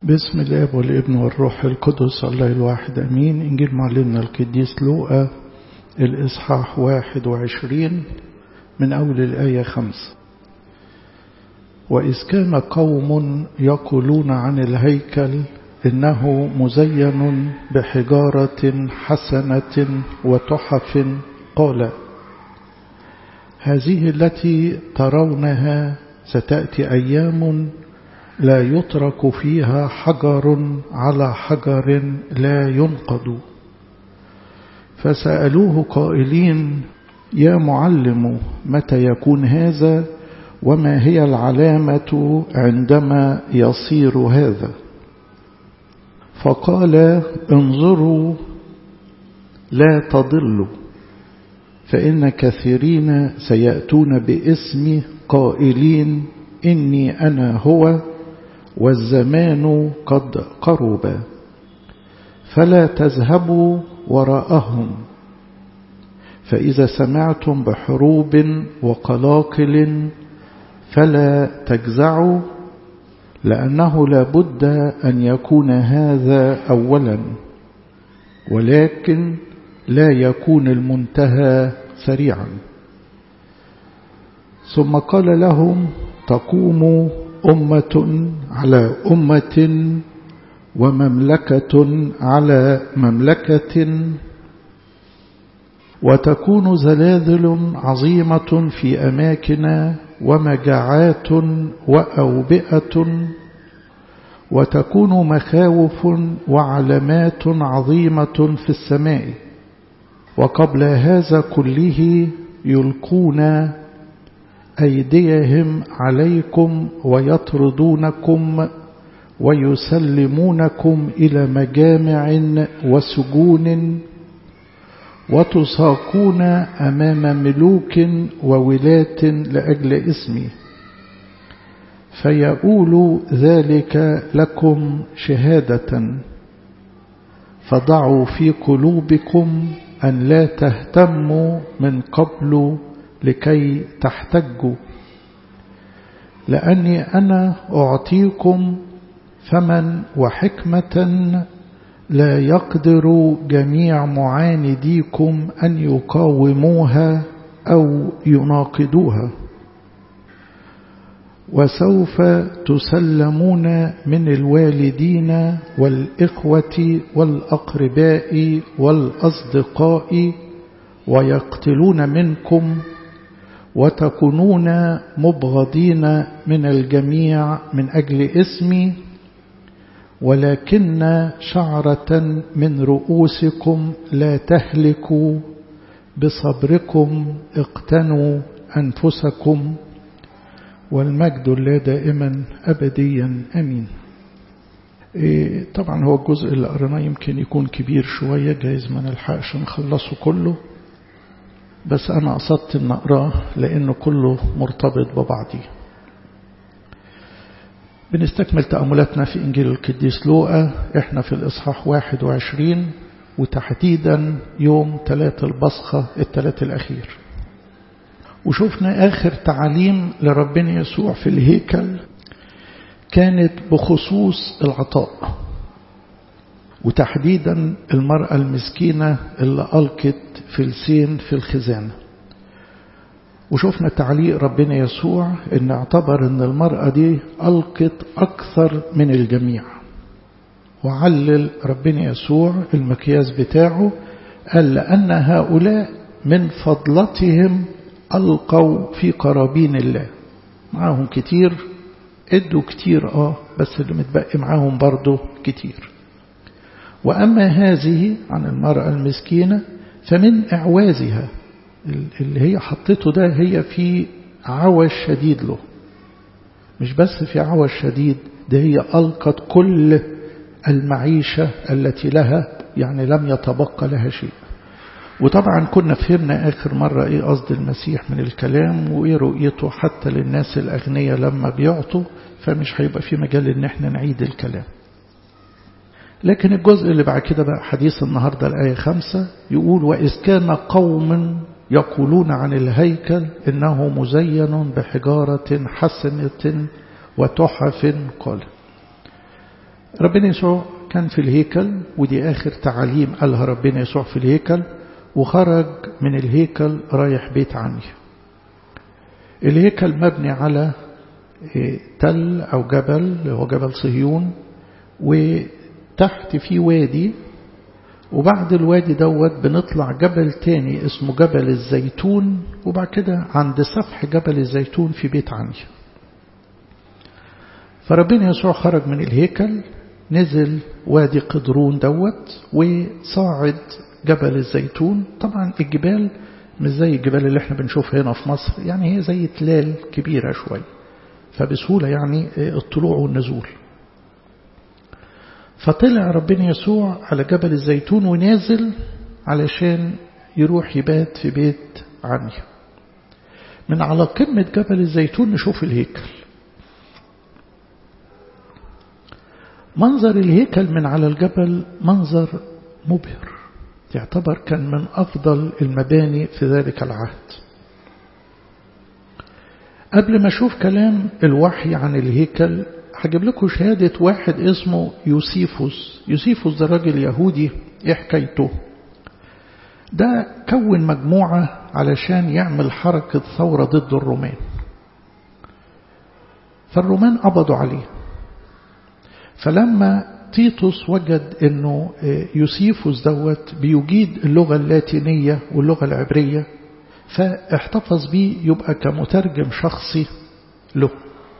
باسم الاب والابن والروح القدس الله الواحد امين انجيل معلمنا القديس لوقا الاصحاح واحد وعشرين من اول الايه خمسه واذ كان قوم يقولون عن الهيكل انه مزين بحجاره حسنه وتحف قال هذه التي ترونها ستاتي ايام لا يترك فيها حجر على حجر لا ينقض فسألوه قائلين يا معلم متى يكون هذا وما هي العلامة عندما يصير هذا فقال انظروا لا تضلوا فإن كثيرين سيأتون باسمي قائلين إني أنا هو والزمان قد قرب فلا تذهبوا وراءهم فإذا سمعتم بحروب وقلاقل فلا تجزعوا لأنه لا بد أن يكون هذا أولا ولكن لا يكون المنتهى سريعا ثم قال لهم تقوم أمة على أمة ومملكة على مملكة وتكون زلازل عظيمة في أماكن ومجاعات وأوبئة وتكون مخاوف وعلامات عظيمة في السماء وقبل هذا كله يلقون أيديهم عليكم ويطردونكم ويسلمونكم إلى مجامع وسجون وتساقون أمام ملوك وولاة لأجل اسمي فيقول ذلك لكم شهادة فضعوا في قلوبكم أن لا تهتموا من قبل لكي تحتجوا لأني أنا أعطيكم فمن وحكمة لا يقدر جميع معانديكم أن يقاوموها أو يناقضوها وسوف تسلمون من الوالدين والإخوة والأقرباء والأصدقاء ويقتلون منكم وتكونون مبغضين من الجميع من أجل اسمي ولكن شعرة من رؤوسكم لا تهلكوا بصبركم اقتنوا أنفسكم والمجد لا دائما أبديا أمين إيه طبعا هو الجزء اللي قرناه يمكن يكون كبير شوية جايز ما نلحقش نخلصه كله بس أنا قصدت أن أقراه لأنه كله مرتبط ببعضه بنستكمل تأملاتنا في إنجيل القديس لوقا إحنا في الإصحاح 21 وتحديدا يوم ثلاث البصخة الثلاث الأخير وشوفنا آخر تعاليم لربنا يسوع في الهيكل كانت بخصوص العطاء وتحديدا المرأة المسكينة اللي ألقت فلسين في الخزانة وشوفنا تعليق ربنا يسوع ان اعتبر ان المرأة دي ألقت أكثر من الجميع وعلل ربنا يسوع المقياس بتاعه قال لأن هؤلاء من فضلتهم ألقوا في قرابين الله معاهم كتير ادوا كتير اه بس اللي متبقي معاهم برضه كتير وأما هذه عن المرأة المسكينة فمن إعوازها اللي هي حطته ده هي في عوز شديد له مش بس في عوز شديد ده هي ألقت كل المعيشة التي لها يعني لم يتبقى لها شيء وطبعا كنا فهمنا آخر مرة إيه قصد المسيح من الكلام وإيه رؤيته حتى للناس الأغنياء لما بيعطوا فمش هيبقى في مجال إن احنا نعيد الكلام لكن الجزء اللي بعد كده بقى حديث النهاردة الآية خمسة يقول وإذ كان قوم يقولون عن الهيكل إنه مزين بحجارة حسنة وتحف قال ربنا يسوع كان في الهيكل ودي آخر تعاليم قالها ربنا يسوع في الهيكل وخرج من الهيكل رايح بيت عني الهيكل مبني على تل أو جبل هو جبل صهيون وتحت في وادي وبعد الوادي دوت بنطلع جبل تاني اسمه جبل الزيتون وبعد كده عند سفح جبل الزيتون في بيت عني فربنا يسوع خرج من الهيكل نزل وادي قدرون دوت وصاعد جبل الزيتون طبعا الجبال مش زي الجبال اللي احنا بنشوفها هنا في مصر يعني هي زي تلال كبيرة شوي فبسهولة يعني الطلوع والنزول فطلع ربنا يسوع على جبل الزيتون ونازل علشان يروح يبات في بيت عني من على قمة جبل الزيتون نشوف الهيكل منظر الهيكل من على الجبل منظر مبهر يعتبر كان من أفضل المباني في ذلك العهد قبل ما أشوف كلام الوحي عن الهيكل هجيب لكم شهادة واحد اسمه يوسيفوس يوسيفوس ده راجل يهودي ايه حكايته ده كون مجموعة علشان يعمل حركة ثورة ضد الرومان فالرومان قبضوا عليه فلما تيتوس وجد انه يوسيفوس دوت بيجيد اللغة اللاتينية واللغة العبرية فاحتفظ بيه يبقى كمترجم شخصي له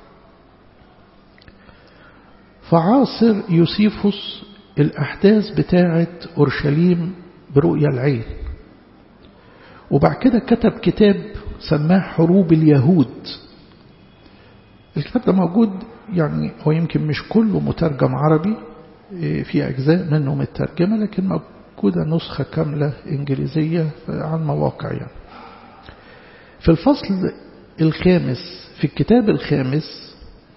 فعاصر يوسيفوس الأحداث بتاعة أورشليم برؤية العين وبعد كده كتب كتاب سماه حروب اليهود الكتاب ده موجود يعني هو يمكن مش كله مترجم عربي في أجزاء منه مترجمة لكن موجودة نسخة كاملة إنجليزية عن مواقع يعني في الفصل الخامس في الكتاب الخامس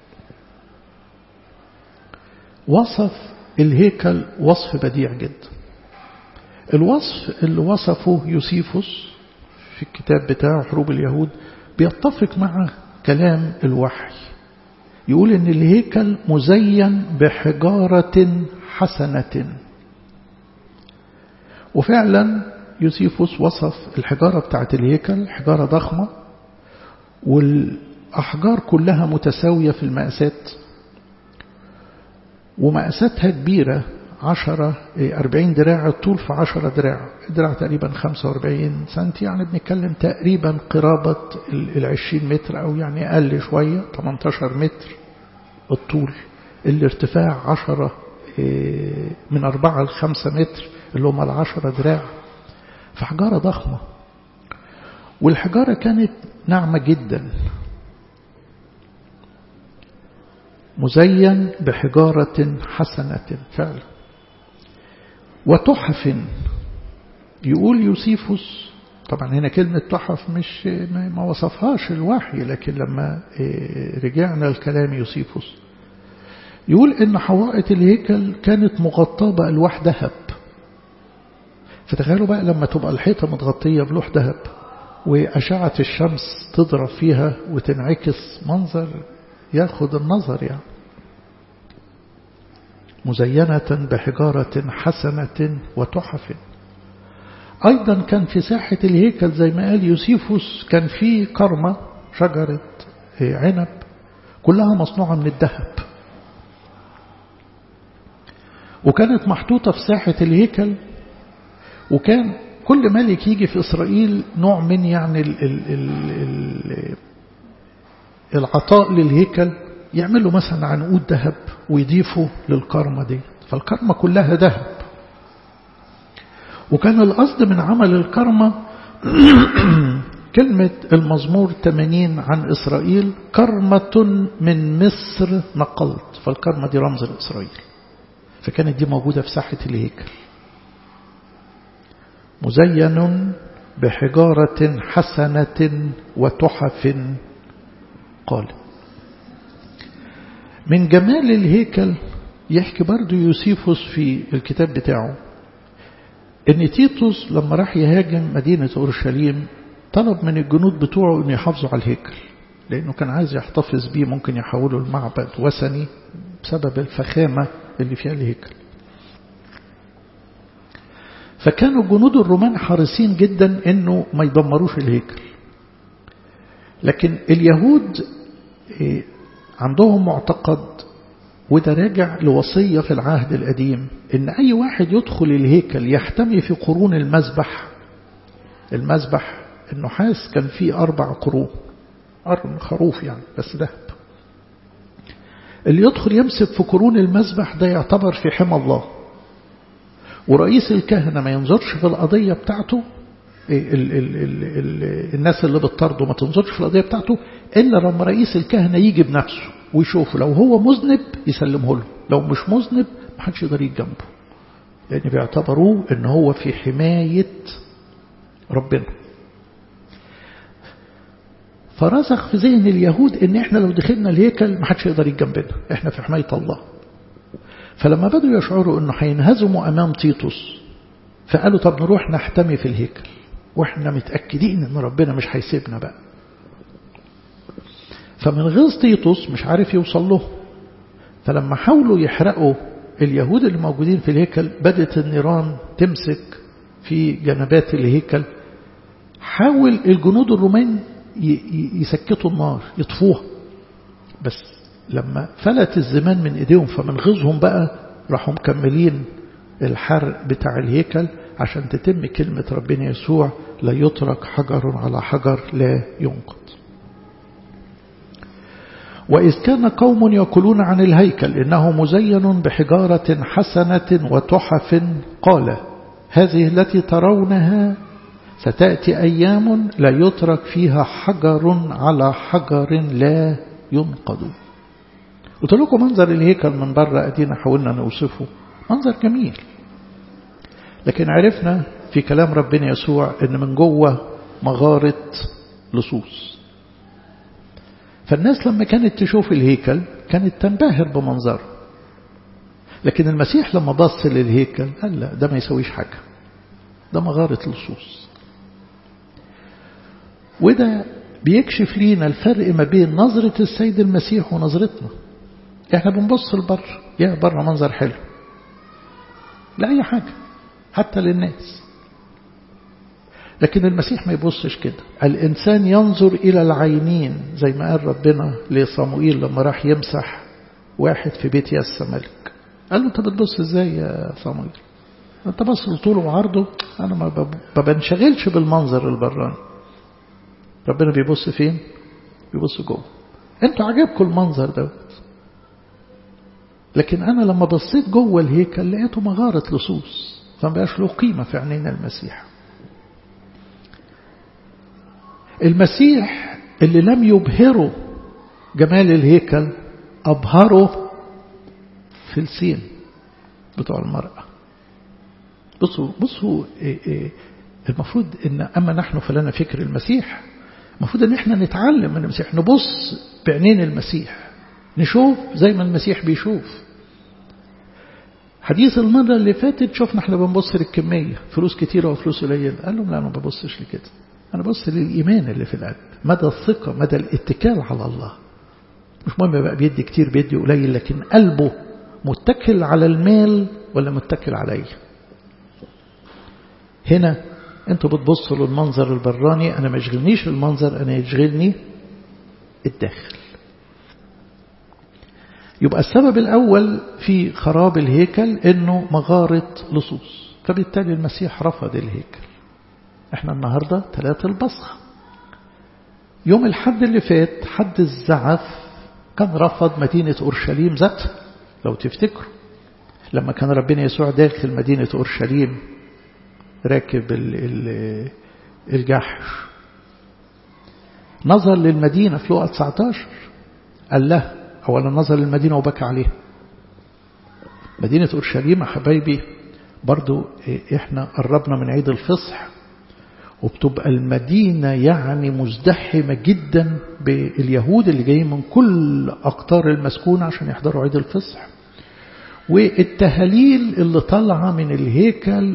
وصف الهيكل وصف بديع جدا الوصف اللي وصفه يوسيفوس في الكتاب بتاعه حروب اليهود بيتفق مع كلام الوحي يقول ان الهيكل مزين بحجارة حسنة وفعلا يوسيفوس وصف الحجارة بتاعت الهيكل حجارة ضخمة والأحجار كلها متساوية في المقاسات ومقاساتها كبيرة عشرة أربعين دراع الطول في عشرة دراع دراع تقريبا خمسة وأربعين سنتي يعني بنتكلم تقريبا قرابة العشرين متر أو يعني أقل شوية 18 متر الطول الارتفاع عشرة من أربعة لخمسة متر اللي هم العشرة دراع فحجارة ضخمة والحجارة كانت ناعمة جدا مزين بحجارة حسنة فعلا وتحف يقول يوسيفوس طبعا هنا كلمة تحف مش ما وصفهاش الوحي لكن لما رجعنا الكلام يوسيفوس يقول ان حوائط الهيكل كانت مغطاة بألواح ذهب فتخيلوا بقى لما تبقى الحيطة متغطية بلوح ذهب وأشعة الشمس تضرب فيها وتنعكس منظر ياخد النظر يعني مزينة بحجارة حسنة وتحف أيضا كان في ساحة الهيكل زي ما قال يوسيفوس كان في كرمة شجرة عنب كلها مصنوعة من الذهب وكانت محطوطة في ساحة الهيكل وكان كل ملك يجي في إسرائيل نوع من يعني ال ال ال ال العطاء للهيكل يعملوا مثلا عنقود ذهب ويضيفوا للكرمة دي فالكرمة كلها ذهب وكان القصد من عمل الكرمة كلمة المزمور 80 عن إسرائيل كرمة من مصر نقلت فالكرمة دي رمز لإسرائيل فكانت دي موجودة في ساحة الهيكل مزين بحجارة حسنة وتحف قال من جمال الهيكل يحكي برضو يوسيفوس في الكتاب بتاعه ان تيتوس لما راح يهاجم مدينة أورشليم طلب من الجنود بتوعه انه يحافظوا على الهيكل لأنه كان عايز يحتفظ بيه ممكن يحوله المعبد وثني بسبب الفخامة اللي فيها الهيكل فكانوا جنود الرومان حريصين جدا انه ما يدمروش الهيكل لكن اليهود عندهم معتقد وده راجع لوصية في العهد القديم ان اي واحد يدخل الهيكل يحتمي في قرون المذبح المذبح النحاس كان فيه اربع قرون قرن خروف يعني بس ذهب اللي يدخل يمسك في قرون المذبح ده يعتبر في حمى الله ورئيس الكهنة ما ينظرش في القضية بتاعته ال ال ال ال الناس اللي بتطرده ما تنظرش في القضية بتاعته إلا لما رئيس الكهنة يجي بنفسه ويشوفه لو هو مذنب يسلمه له لو مش مذنب ما حدش يقدر يجي جنبه لأن بيعتبروه إن هو في حماية ربنا فرسخ في ذهن اليهود إن إحنا لو دخلنا الهيكل ما حدش يقدر يجي جنبنا إحنا في حماية الله فلما بدوا يشعروا انه هينهزموا امام تيتوس فقالوا طب نروح نحتمي في الهيكل واحنا متأكدين ان ربنا مش هيسيبنا بقى فمن غيظ تيتوس مش عارف يوصل له فلما حاولوا يحرقوا اليهود اللي موجودين في الهيكل بدت النيران تمسك في جنبات الهيكل حاول الجنود الرومان يسكتوا النار يطفوها بس لما فلت الزمان من ايديهم فمن غيظهم بقى راحوا مكملين الحرق بتاع الهيكل عشان تتم كلمة ربنا يسوع لا يترك حجر على حجر لا ينقض وإذ كان قوم يقولون عن الهيكل إنه مزين بحجارة حسنة وتحف قال هذه التي ترونها ستأتي أيام لا يترك فيها حجر على حجر لا ينقض قلت لكم منظر الهيكل من بره أدينا حاولنا نوصفه منظر جميل لكن عرفنا في كلام ربنا يسوع ان من جوه مغارة لصوص فالناس لما كانت تشوف الهيكل كانت تنبهر بمنظره لكن المسيح لما بص للهيكل قال لا ده ما يسويش حاجة ده مغارة لصوص وده بيكشف لينا الفرق ما بين نظرة السيد المسيح ونظرتنا احنا بنبص لبر يا بره منظر حلو لا أي حاجة حتى للناس لكن المسيح ما يبصش كده الإنسان ينظر إلى العينين زي ما قال ربنا لصموئيل لما راح يمسح واحد في بيت ياس ملك قال له أنت بتبص إزاي يا صموئيل أنت بص لطوله وعرضه أنا ما بنشغلش بالمنظر البراني ربنا بيبص فين بيبص جوه انتوا عجبكم المنظر دوت لكن أنا لما بصيت جوه الهيكل لقيته مغارة لصوص فما بقاش له قيمة في عينينا المسيح المسيح اللي لم يبهره جمال الهيكل أبهره في السين بتوع المرأة بصوا بصوا إيه إيه المفروض ان اما نحن فلنا فكر المسيح المفروض ان احنا نتعلم من المسيح نبص بعينين المسيح نشوف زي ما المسيح بيشوف حديث المرة اللي فاتت شفنا احنا بنبص للكمية فلوس كتيرة وفلوس قليلة قال لهم لا أنا ما ببصش لكده أنا ببص للإيمان اللي في القلب مدى الثقة مدى الاتكال على الله مش مهم بقى بيدي كتير بيدي قليل لكن قلبه متكل على المال ولا متكل علي هنا انتوا بتبصوا للمنظر البراني انا ما يشغلنيش المنظر انا يشغلني الداخل يبقى السبب الأول في خراب الهيكل إنه مغارة لصوص فبالتالي المسيح رفض الهيكل احنا النهاردة ثلاثة البصخ يوم الحد اللي فات حد الزعف كان رفض مدينة أورشليم ذاتها لو تفتكروا لما كان ربنا يسوع داخل مدينة أورشليم راكب الجحش نظر للمدينة في لقى 19 قال له أولا نظر للمدينة وبكى عليها مدينة أورشليم حبايبي برضو إحنا قربنا من عيد الفصح وبتبقى المدينة يعني مزدحمة جدا باليهود اللي جايين من كل أقطار المسكونة عشان يحضروا عيد الفصح والتهاليل اللي طالعة من الهيكل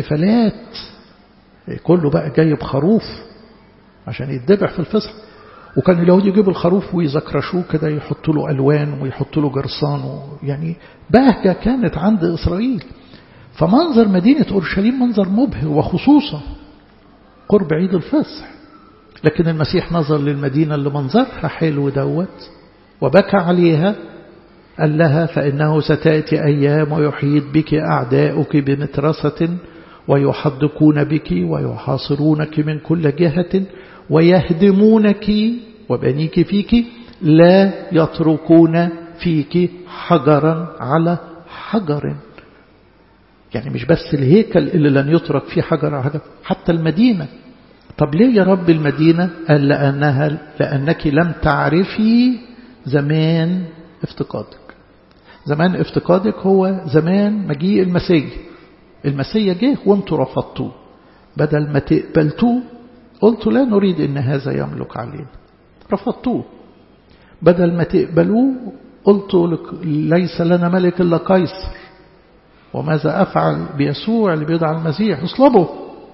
والاحتفالات كله بقى جاي بخروف عشان يتذبح في الفصح وكان اليهود يجيبوا الخروف ويزكرشوه كده يحطوا له ألوان ويحطوا له جرصان يعني بهجة كانت عند إسرائيل فمنظر مدينة أورشليم منظر مبهر وخصوصا قرب عيد الفصح لكن المسيح نظر للمدينة اللي منظرها حلو دوت وبكى عليها قال لها فإنه ستأتي أيام ويحيط بك أعداؤك بمترسة ويحدقون بك ويحاصرونك من كل جهة ويهدمونك وبنيك فيك لا يتركون فيك حجرا على حجر يعني مش بس الهيكل اللي لن يترك فيه حجر على حجر حتى المدينة طب ليه يا رب المدينة قال لأنها لأنك لم تعرفي زمان افتقادك زمان افتقادك هو زمان مجيء المسيح المسيح جه وانتوا رفضتوه بدل ما تقبلتوه قلتوا لا نريد ان هذا يملك علينا رفضتوه بدل ما تقبلوه قلتوا ليس لنا ملك الا قيصر وماذا افعل بيسوع اللي بيدعى المسيح اصلبه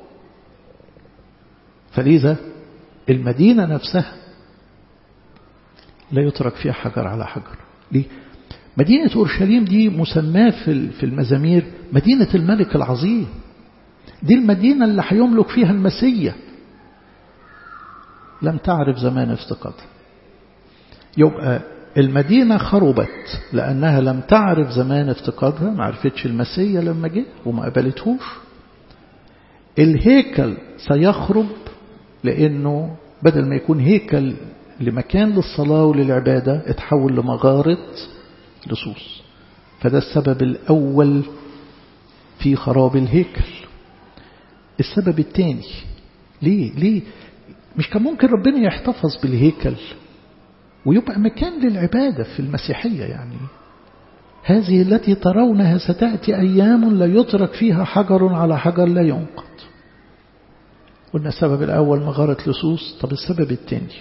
فلذا المدينة نفسها لا يترك فيها حجر على حجر ليه؟ مدينة أورشليم دي مسماة في المزامير مدينة الملك العظيم دي المدينة اللي هيملك فيها المسيح لم تعرف زمان افتقادها يبقى المدينة خربت لأنها لم تعرف زمان افتقادها ما عرفتش المسيح لما جه وما قبلتهوش الهيكل سيخرب لأنه بدل ما يكون هيكل لمكان للصلاة وللعبادة اتحول لمغارة لصوص فده السبب الأول في خراب الهيكل السبب الثاني ليه ليه مش كان ممكن ربنا يحتفظ بالهيكل ويبقى مكان للعبادة في المسيحية يعني هذه التي ترونها ستأتي أيام لا يترك فيها حجر على حجر لا ينقض قلنا السبب الأول مغارة لصوص طب السبب الثاني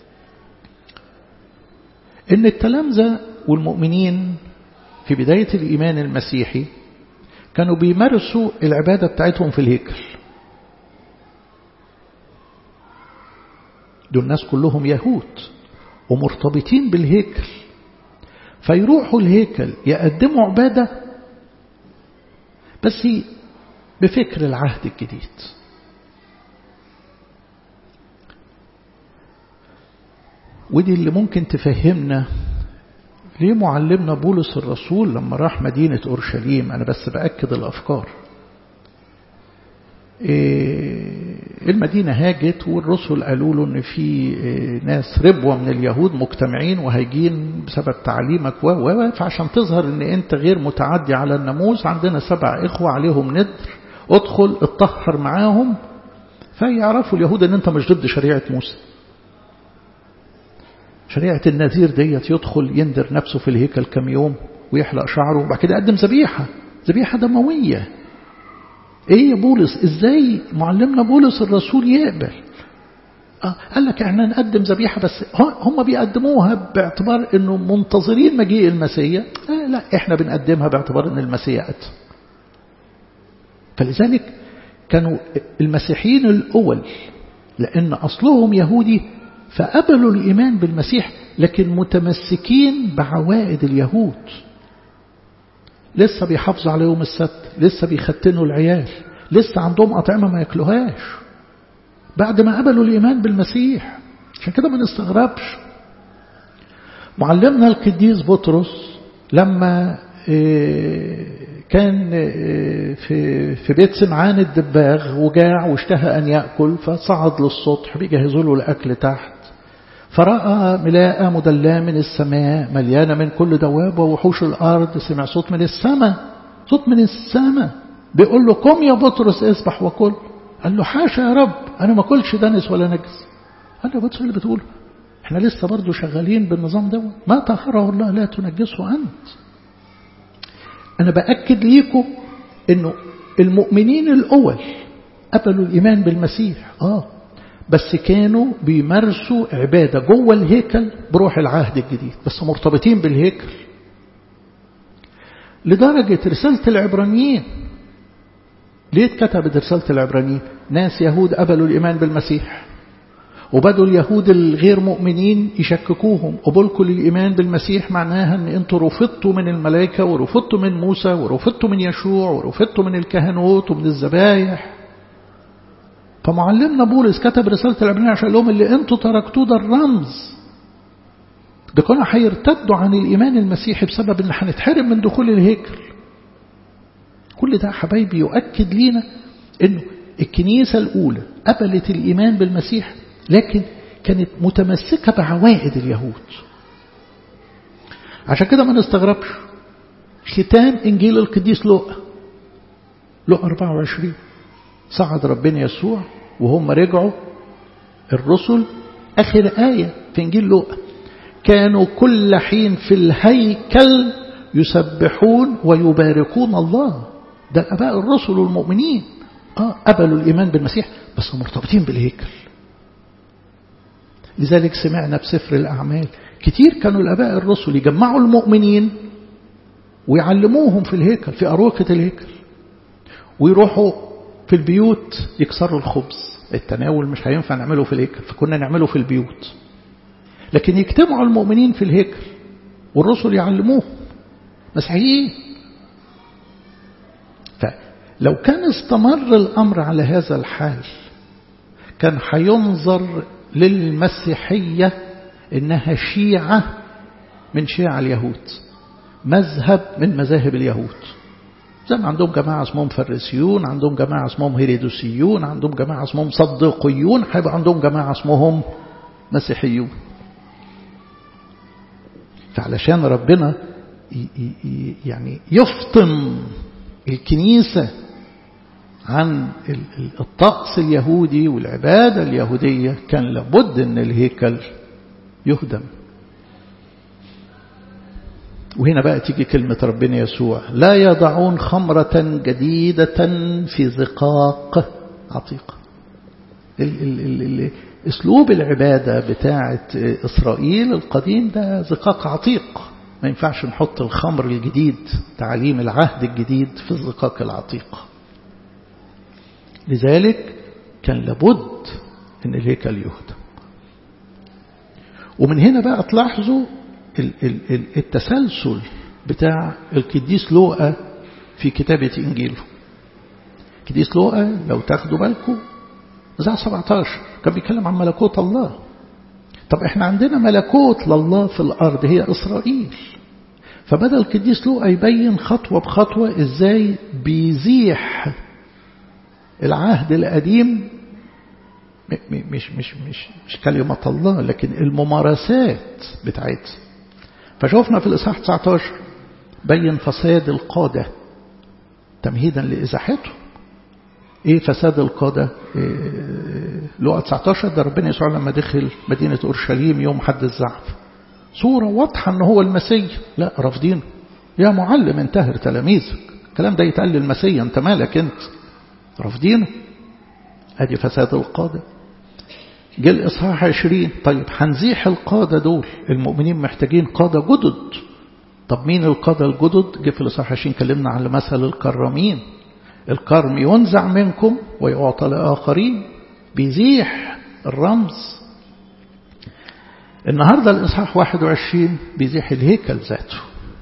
إن التلامذة والمؤمنين في بداية الإيمان المسيحي كانوا بيمارسوا العبادة بتاعتهم في الهيكل دول الناس كلهم يهود ومرتبطين بالهيكل فيروحوا الهيكل يقدموا عبادة بس بفكر العهد الجديد ودي اللي ممكن تفهمنا ليه معلمنا بولس الرسول لما راح مدينة أورشليم أنا بس بأكد الأفكار المدينة هاجت والرسل قالوا له ان في ناس ربوة من اليهود مجتمعين وهيجين بسبب تعليمك و فعشان تظهر ان انت غير متعدي على الناموس عندنا سبع اخوة عليهم ندر ادخل اتطهر معاهم فيعرفوا اليهود ان انت مش ضد شريعة موسى شريعة النذير ديت يدخل يندر نفسه في الهيكل كم يوم ويحلق شعره وبعد كده يقدم ذبيحة ذبيحة دموية ايه يا بولس ازاي معلمنا بولس الرسول يقبل آه قال لك احنا نقدم ذبيحة بس هم بيقدموها باعتبار انه منتظرين مجيء المسيح آه لا احنا بنقدمها باعتبار ان المسيح اتى فلذلك كانوا المسيحيين الاول لان اصلهم يهودي فقبلوا الإيمان بالمسيح لكن متمسكين بعوائد اليهود لسه بيحافظوا على يوم السبت لسه بيختنوا العيال لسه عندهم أطعمة ما ياكلوهاش بعد ما قبلوا الإيمان بالمسيح عشان كده ما نستغربش معلمنا القديس بطرس لما كان في في بيت سمعان الدباغ وجاع واشتهى أن يأكل فصعد للسطح بيجهزوا له الأكل تحت فرأى ملاءة مدلاة من السماء مليانة من كل دواب ووحوش الأرض سمع صوت من السماء صوت من السماء بيقول له قم يا بطرس اصبح وكل قال له حاشا يا رب أنا ما كلش دنس ولا نجس قال له بطرس اللي بتقول احنا لسه برضه شغالين بالنظام ده ما طهره الله لا تنجسه أنت أنا بأكد ليكم أنه المؤمنين الأول قبلوا الإيمان بالمسيح آه بس كانوا بيمارسوا عبادة جوه الهيكل بروح العهد الجديد بس مرتبطين بالهيكل لدرجة رسالة العبرانيين ليه اتكتبت رسالة العبرانيين ناس يهود قبلوا الإيمان بالمسيح وبدوا اليهود الغير مؤمنين يشككوهم قبولكم للإيمان بالمسيح معناها أن أنتوا رفضتوا من الملائكة ورفضتوا من موسى ورفضتوا من يشوع ورفضتوا من الكهنوت ومن الذبايح فمعلمنا بولس كتب رسالة العبرانيين عشان لهم اللي أنتوا تركتوه ده الرمز ده كانوا هيرتدوا عن الإيمان المسيحي بسبب أن هنتحرم من دخول الهيكل كل ده حبايبي يؤكد لينا أنه الكنيسة الأولى قبلت الإيمان بالمسيح لكن كانت متمسكة بعوائد اليهود عشان كده ما نستغربش ختام إنجيل القديس لوقا لوقا 24 صعد ربنا يسوع وهم رجعوا الرسل آخر آية في إنجيل لوقا كانوا كل حين في الهيكل يسبحون ويباركون الله ده أباء الرسل والمؤمنين آه قبلوا الإيمان بالمسيح بس مرتبطين بالهيكل لذلك سمعنا بسفر الأعمال كتير كانوا الأباء الرسل يجمعوا المؤمنين ويعلموهم في الهيكل في أروقة الهيكل ويروحوا في البيوت يكسروا الخبز التناول مش هينفع نعمله في الهيكل فكنا نعمله في البيوت لكن يجتمعوا المؤمنين في الهيكل والرسل يعلموهم مسيحيين فلو كان استمر الأمر على هذا الحال كان هينظر للمسيحية إنها شيعة من شيع اليهود مذهب من مذاهب اليهود زي ما عندهم جماعة اسمهم فريسيون عندهم جماعة اسمهم هيريدوسيون عندهم جماعة اسمهم صديقيون هيبقى عندهم جماعة اسمهم مسيحيون فعلشان ربنا يعني يفطن الكنيسة عن الطقس اليهودي والعبادة اليهودية كان لابد أن الهيكل يهدم وهنا بقى تيجي كلمة ربنا يسوع لا يضعون خمرة جديدة في زقاق عتيق اسلوب العبادة بتاعة إسرائيل القديم ده زقاق عتيق ما ينفعش نحط الخمر الجديد تعليم العهد الجديد في الزقاق العتيق لذلك كان لابد ان الهيكل يهدم ومن هنا بقى تلاحظوا التسلسل بتاع القديس لوقا في كتابة إنجيله القديس لوقا لو تاخدوا بالكم زع 17 كان بيتكلم عن ملكوت الله طب احنا عندنا ملكوت لله في الأرض هي إسرائيل فبدأ القديس لوقا يبين خطوة بخطوة ازاي بيزيح العهد القديم مش مش مش مش كلمة الله لكن الممارسات بتاعتها فشوفنا في الإصحاح 19 بين فساد القادة تمهيدا لإزاحته ايه فساد القادة إيه لقى 19 ده ربنا يسوع لما دخل مدينة أورشليم يوم حد الزعف صورة واضحة ان هو المسيح لا رافضينه يا معلم انتهر تلاميذك الكلام ده يتقال للمسيح انت مالك انت رافضينه ادي فساد القادة جه الإصحاح 20 طيب هنزيح القادة دول المؤمنين محتاجين قادة جدد طب مين القادة الجدد جه في الإصحاح 20 كلمنا عن مثل الكرامين الكرم ينزع منكم ويعطى لآخرين بيزيح الرمز النهاردة الإصحاح 21 بيزيح الهيكل ذاته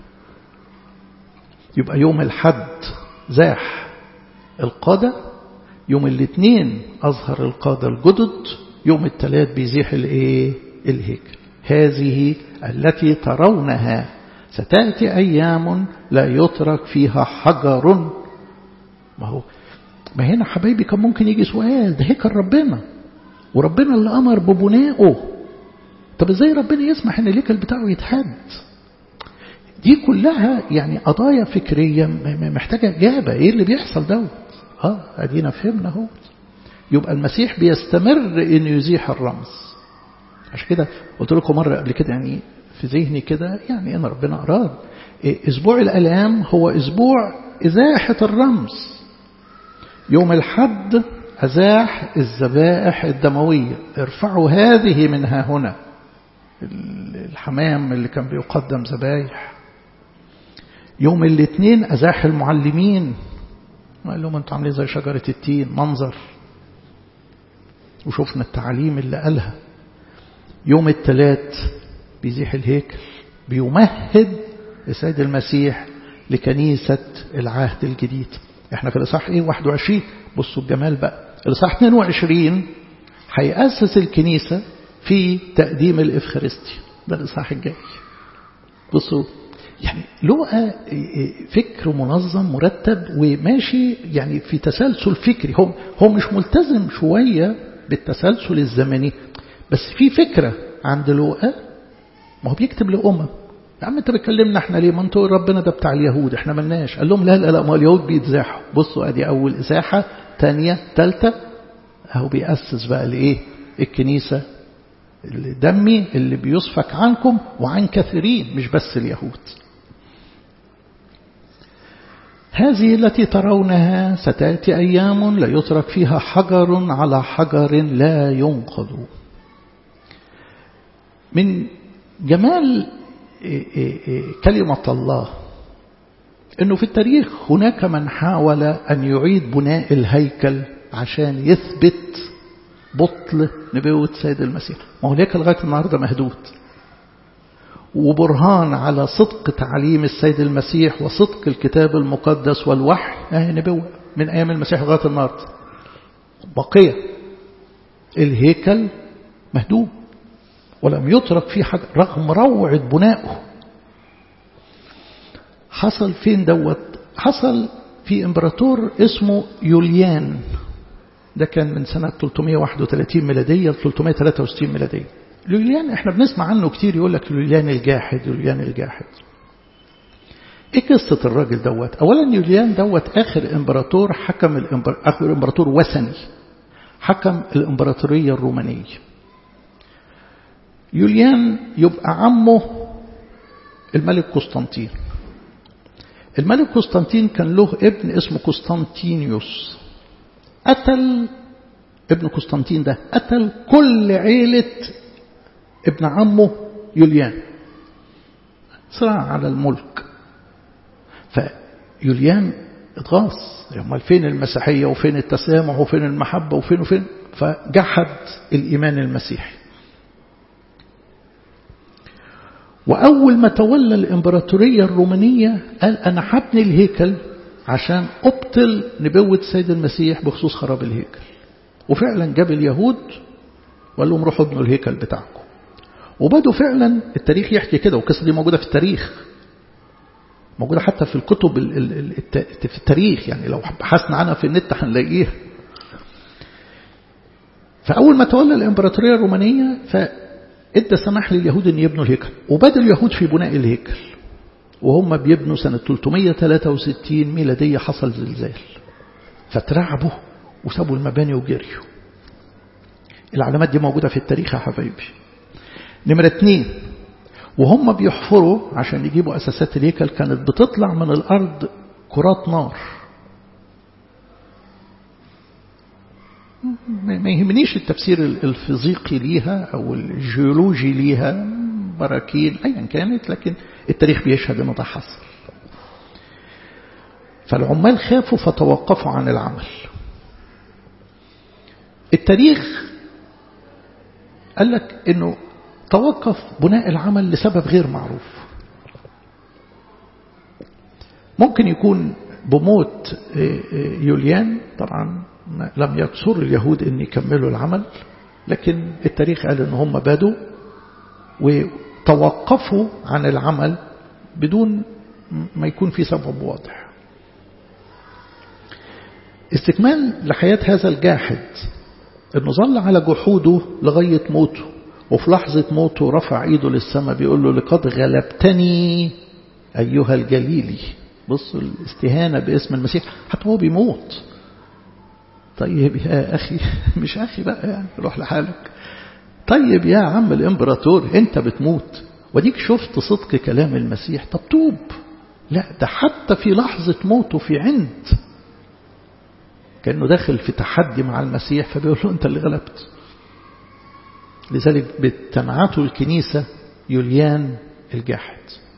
يبقى يوم الحد زاح القادة يوم الاثنين أظهر القادة الجدد يوم الثلاث بيزيح الايه الهيكل هذه التي ترونها ستأتي أيام لا يترك فيها حجر ما هو ما هنا حبايبي كان ممكن يجي سؤال ده هيكل ربنا وربنا اللي أمر ببنائه طب ازاي ربنا يسمح ان الهيكل بتاعه يتهد دي كلها يعني قضايا فكرية محتاجة إجابة ايه اللي بيحصل دوت اه ادينا فهمنا اهو يبقى المسيح بيستمر انه يزيح الرمز عشان كده قلت لكم مرة قبل كده يعني في ذهني كده يعني ان ربنا اراد اسبوع الالام هو اسبوع ازاحة الرمز يوم الحد ازاح الذبائح الدموية ارفعوا هذه منها هنا الحمام اللي كان بيقدم ذبايح يوم الاثنين ازاح المعلمين قال لهم انتوا عاملين زي شجرة التين منظر وشفنا التعليم اللي قالها يوم الثلاث بيزيح الهيكل بيمهد السيد المسيح لكنيسة العهد الجديد احنا في الإصحاح ايه 21 بصوا الجمال بقى الإصحاح 22 هيأسس الكنيسة في تقديم الإفخارستي ده الإصحاح الجاي بصوا يعني لقى فكر منظم مرتب وماشي يعني في تسلسل فكري هو هو مش ملتزم شوية بالتسلسل الزمني بس في فكرة عند لقى ما هو بيكتب لأمم يا عم انت بتكلمنا احنا ليه ما انتوا ربنا ده بتاع اليهود احنا ملناش قال لهم لا لا لا ما اليهود بيتزاحوا بصوا ادي اول ازاحه ثانيه ثالثه اهو بيأسس بقى الايه الكنيسه دمي اللي بيسفك عنكم وعن كثيرين مش بس اليهود هذه التي ترونها ستأتي أيام لا يترك فيها حجر على حجر لا ينقض من جمال كلمة الله أنه في التاريخ هناك من حاول أن يعيد بناء الهيكل عشان يثبت بطل نبوة سيد المسيح ما هو الهيكل لغاية النهاردة مهدود وبرهان على صدق تعليم السيد المسيح وصدق الكتاب المقدس والوحي اهي نبوة من أيام المسيح لغاية النهاردة بقية الهيكل مهدوم ولم يترك فيه حاجة رغم روعة بنائه حصل فين دوت حصل في امبراطور اسمه يوليان ده كان من سنة 331 ميلادية ل 363 ميلادية يوليان احنا بنسمع عنه كتير يقول لك يوليان الجاحد يوليان الجاحد ايه قصة الراجل دوت اولا يوليان دوت اخر امبراطور حكم الامبر... اخر امبراطور وثني حكم الامبراطورية الرومانية يوليان يبقى عمه الملك قسطنطين الملك قسطنطين كان له ابن اسمه قسطنطينيوس قتل ابن قسطنطين ده قتل كل عيلة ابن عمه يوليان صراع على الملك فيوليان اتغاظ امال فين المسيحية وفين التسامح وفين المحبة وفين وفين فجحد الإيمان المسيحي وأول ما تولى الإمبراطورية الرومانية قال أنا هبني الهيكل عشان أبطل نبوة السيد المسيح بخصوص خراب الهيكل وفعلا جاب اليهود وقال لهم روحوا ابنوا الهيكل بتاعكم وبدوا فعلا التاريخ يحكي كده والقصة دي موجودة في التاريخ موجودة حتى في الكتب في التاريخ يعني لو بحثنا عنها في النت هنلاقيها فأول ما تولى الإمبراطورية الرومانية فإدى سماح لليهود أن يبنوا الهيكل وبدأ اليهود في بناء الهيكل وهم بيبنوا سنة 363 ميلادية حصل زلزال فترعبوا وسابوا المباني وجريوا العلامات دي موجودة في التاريخ يا حبايبي نمرة اتنين وهم بيحفروا عشان يجيبوا أساسات الهيكل كانت بتطلع من الأرض كرات نار ما يهمنيش التفسير الفيزيقي ليها أو الجيولوجي ليها براكين أيا كانت لكن التاريخ بيشهد أنه ده حصل فالعمال خافوا فتوقفوا عن العمل التاريخ قال لك أنه توقف بناء العمل لسبب غير معروف ممكن يكون بموت يوليان طبعا لم يكسر اليهود أن يكملوا العمل لكن التاريخ قال أن هم بدوا وتوقفوا عن العمل بدون ما يكون في سبب واضح استكمال لحياة هذا الجاحد أنه ظل على جحوده لغاية موته وفي لحظة موته رفع ايده للسماء بيقول له لقد غلبتني أيها الجليلي بص الاستهانة باسم المسيح حتى هو بيموت طيب يا أخي مش أخي بقى يعني روح لحالك طيب يا عم الإمبراطور أنت بتموت وديك شفت صدق كلام المسيح طب توب لا ده حتى في لحظة موته في عند كأنه داخل في تحدي مع المسيح فبيقول له أنت اللي غلبت لذلك بتنعته الكنيسة يوليان الجاحد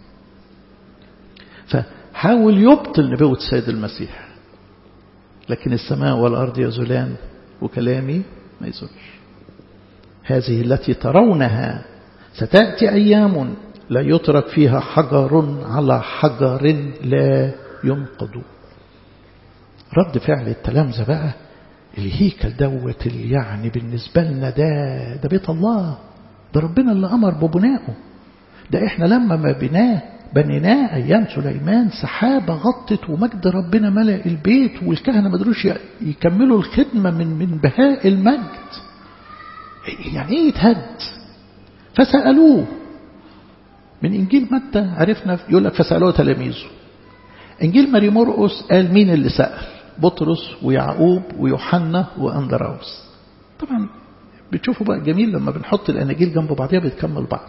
فحاول يبطل نبوة السيد المسيح لكن السماء والأرض يزولان وكلامي ما يزولش هذه التي ترونها ستأتي أيام لا يترك فيها حجر على حجر لا ينقض رد فعل التلامذة بقى الهيكل دوت اللي يعني بالنسبة لنا ده ده بيت الله ده ربنا اللي أمر ببنائه ده احنا لما ما بناه بنيناه أيام سليمان سحابة غطت ومجد ربنا ملأ البيت والكهنة ما قدروش يكملوا الخدمة من من بهاء المجد يعني ايه يتهد فسألوه من إنجيل متى عرفنا يقول لك فسألوه تلاميذه إنجيل ماري مرقس قال مين اللي سأل بطرس ويعقوب ويوحنا وأندراوس طبعا بتشوفوا بقى جميل لما بنحط الأناجيل جنب بعضها بتكمل بعض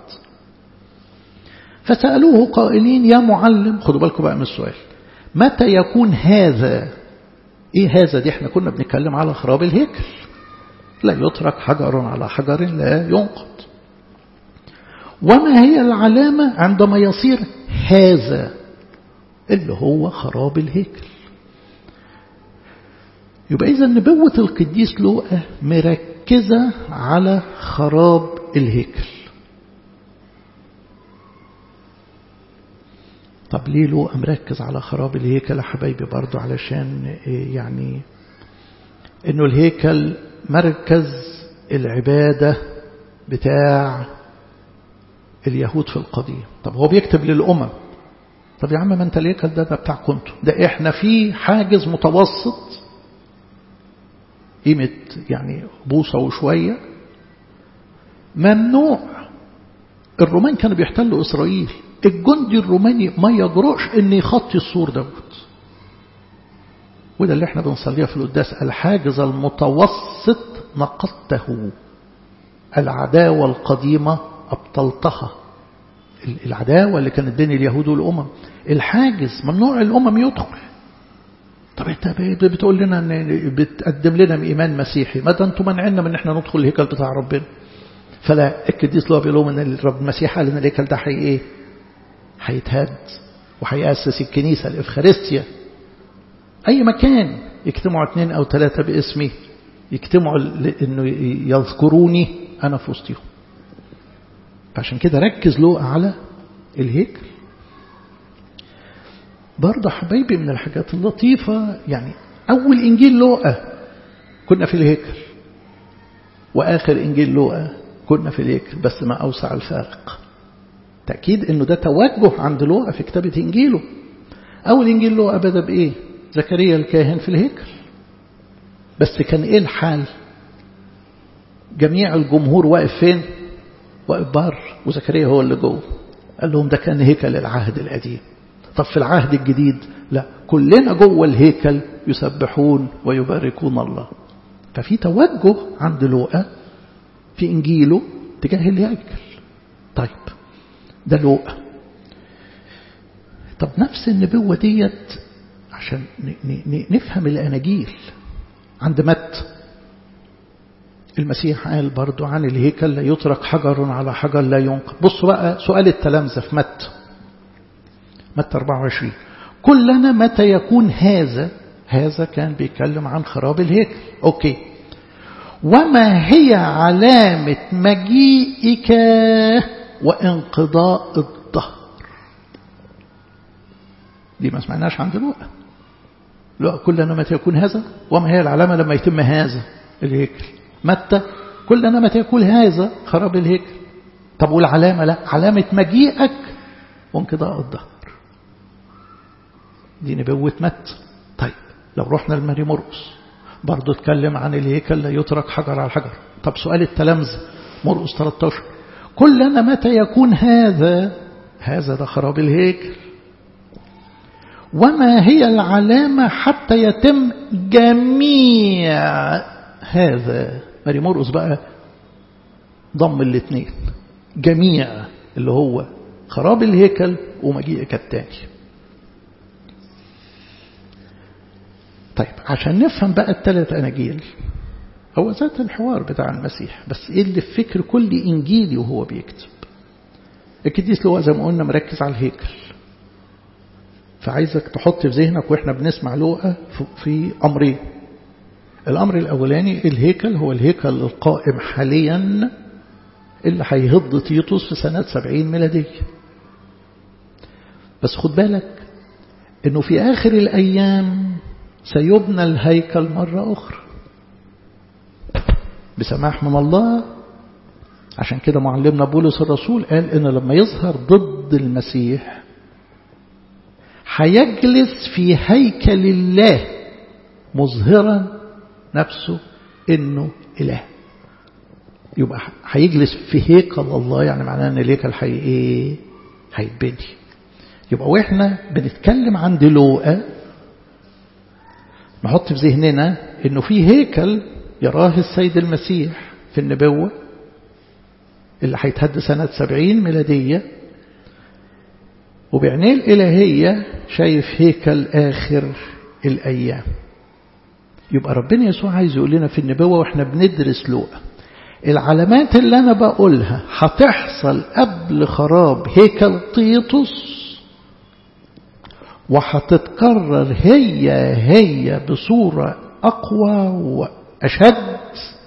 فسألوه قائلين يا معلم خدوا بالكم بقى من السؤال متى يكون هذا ايه هذا دي احنا كنا بنتكلم على خراب الهيكل لا يترك حجر على حجر لا ينقض وما هي العلامة عندما يصير هذا اللي هو خراب الهيكل يبقى إذا نبوة القديس لوقا مركزة على خراب الهيكل طب ليه لوقا مركز على خراب الهيكل يا حبايبي برضو علشان يعني انه الهيكل مركز العبادة بتاع اليهود في القديم طب هو بيكتب للأمم طب يا عم ما انت الهيكل ده ده بتاعكم انتوا ده احنا في حاجز متوسط قيمة يعني بوصة وشوية ممنوع الرومان كانوا بيحتلوا إسرائيل الجندي الروماني ما يجرؤش ان يخطي السور دوت وده اللي احنا بنصليها في القداس الحاجز المتوسط نقضته العداوة القديمة أبطلتها العداوة اللي كانت بين اليهود والأمم الحاجز ممنوع الأمم يدخل طب انت بتقول لنا ان بتقدم لنا ايمان مسيحي ما ده انتوا منعنا من ان احنا ندخل الهيكل بتاع ربنا فلا القديس لو بيقول لهم ان الرب المسيح قال ان الهيكل ده حي ايه هيتهد وهيأسس الكنيسة الإفخارستيا أي مكان يجتمعوا اثنين أو ثلاثة باسمي يجتمعوا إنه يذكروني أنا في وسطهم فعشان كده ركز له على الهيكل برضه حبايبي من الحاجات اللطيفة يعني أول إنجيل لوقا كنا في الهيكل وآخر إنجيل لوقا كنا في الهيكل بس ما أوسع الفارق تأكيد أنه ده توجه عند لوقا في كتابة إنجيله أول إنجيل لوقا بدأ بإيه زكريا الكاهن في الهيكل بس كان إيه الحال جميع الجمهور واقف فين واقف بار وزكريا هو اللي جوه قال لهم ده كان هيكل العهد القديم طب في العهد الجديد لا كلنا جوه الهيكل يسبحون ويباركون الله ففي توجه عند لوقا في إنجيله تجاه الهيكل طيب ده لوقا طب نفس النبوة ديت عشان نفهم الأناجيل عند مت المسيح قال برضو عن الهيكل لا يترك حجر على حجر لا ينقض بصوا بقى سؤال التلامذة في مت متى 24 كلنا متى يكون هذا هذا كان بيتكلم عن خراب الهيكل أوكي وما هي علامة مجيئك وانقضاء الظهر دي ما سمعناش عند لوقا لوقا كلنا متى يكون هذا وما هي العلامة لما يتم هذا الهيكل متى كلنا متى يكون هذا خراب الهيكل طب والعلامة لا علامة مجيئك وانقضاء الظهر دي نبوة مت طيب لو رحنا لماري مرقس برضه اتكلم عن الهيكل لا يترك حجر على حجر طب سؤال التلامذة مرقس 13 كلنا متى يكون هذا هذا ده خراب الهيكل وما هي العلامة حتى يتم جميع هذا ماري مرقس بقى ضم الاثنين جميع اللي هو خراب الهيكل ومجيئك التاني طيب عشان نفهم بقى الثلاث أناجيل هو ذات الحوار بتاع المسيح بس إيه اللي في فكر كل إنجيلي وهو بيكتب القديس لوقا زي ما قلنا مركز على الهيكل فعايزك تحط في ذهنك وإحنا بنسمع لوقا في أمرين الأمر الأولاني الهيكل هو الهيكل القائم حاليا اللي هيهض تيتوس في سنة سبعين ميلادية بس خد بالك انه في آخر الأيام سيبنى الهيكل مرة أخرى بسماح من الله عشان كده معلمنا بولس الرسول قال ان لما يظهر ضد المسيح هيجلس في هيكل الله مظهرا نفسه انه اله يبقى هيجلس في هيكل الله يعني معناه ان الهيكل هي ايه هيتبني يبقى واحنا بنتكلم عن دلوقا نحط في ذهننا انه في هيكل يراه السيد المسيح في النبوة اللي هيتهد سنة سبعين ميلادية وبعينيه الإلهية شايف هيكل آخر الأيام يبقى ربنا يسوع عايز يقول لنا في النبوة واحنا بندرس لوقا العلامات اللي أنا بقولها هتحصل قبل خراب هيكل طيطس وهتتكرر هي هي بصورة أقوى وأشد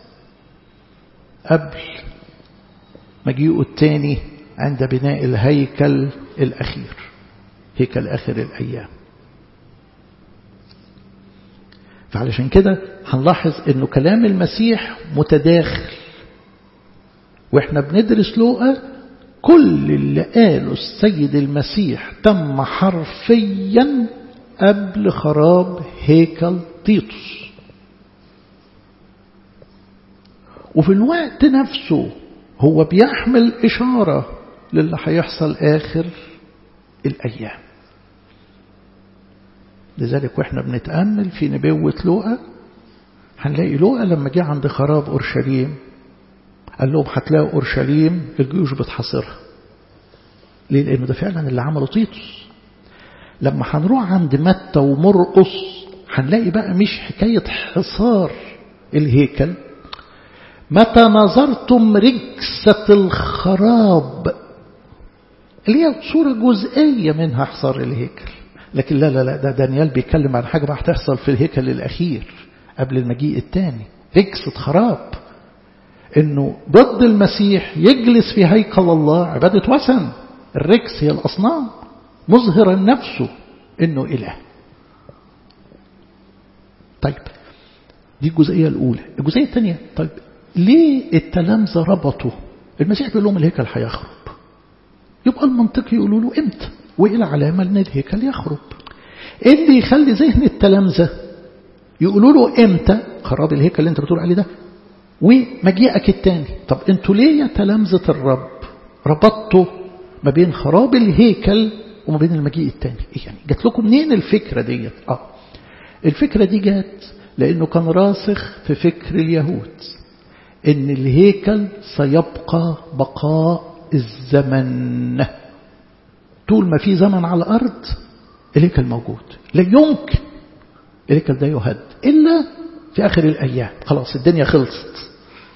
قبل مجيئه الثاني عند بناء الهيكل الأخير هيكل آخر الأيام فعلشان كده هنلاحظ انه كلام المسيح متداخل واحنا بندرس لوقا كل اللي قاله السيد المسيح تم حرفيا قبل خراب هيكل تيتوس وفي الوقت نفسه هو بيحمل إشارة للي هيحصل آخر الأيام لذلك واحنا بنتأمل في نبوة لوقا هنلاقي لوقا لما جه عند خراب أورشليم قال لهم هتلاقوا أورشليم الجيوش بتحاصرها ليه لأنه ده فعلا اللي عمله تيتوس لما هنروح عند متى ومرقص هنلاقي بقى مش حكاية حصار الهيكل متى نظرتم ركسة الخراب اللي هي صورة جزئية منها حصار الهيكل لكن لا لا لا ده دانيال بيتكلم عن حاجة بقى هتحصل في الهيكل الأخير قبل المجيء الثاني ركسة خراب انه ضد المسيح يجلس في هيكل الله عبادة وثن الركس هي الأصنام مظهرا نفسه انه إله طيب دي الجزئية الأولى الجزئية الثانية طيب ليه التلامذة ربطوا المسيح بيقول لهم الهيكل هيخرب يبقى المنطقي يقولوا له امتى وايه العلامة ان الهيكل يخرب ايه اللي يخلي ذهن التلامذة يقولوا له امتى خراب الهيكل اللي انت بتقول عليه ده ومجيئك التاني طب انتوا ليه يا تلامذة الرب ربطتوا ما بين خراب الهيكل وما بين المجيء التاني إيه يعني جات لكم منين الفكرة ديت اه الفكرة دي جات لانه كان راسخ في فكر اليهود ان الهيكل سيبقى بقاء الزمن طول ما في زمن على الأرض الهيكل موجود لا يمكن الهيكل ده يهد إلا في آخر الأيام خلاص الدنيا خلصت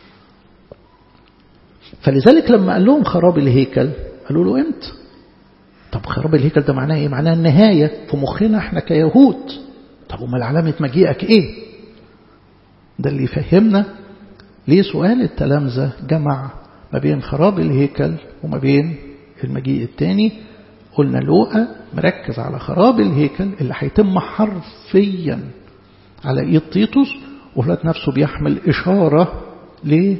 فلذلك لما قال لهم خراب الهيكل قالوا له امتى طب خراب الهيكل ده معناه ايه معناه النهاية في مخنا احنا كيهود طب وما علامة مجيئك ايه ده اللي يفهمنا ليه سؤال التلامذة جمع ما بين خراب الهيكل وما بين المجيء الثاني قلنا لوقا مركز على خراب الهيكل اللي هيتم حرفيا على ايد تيتوس وفلات نفسه بيحمل إشارة ل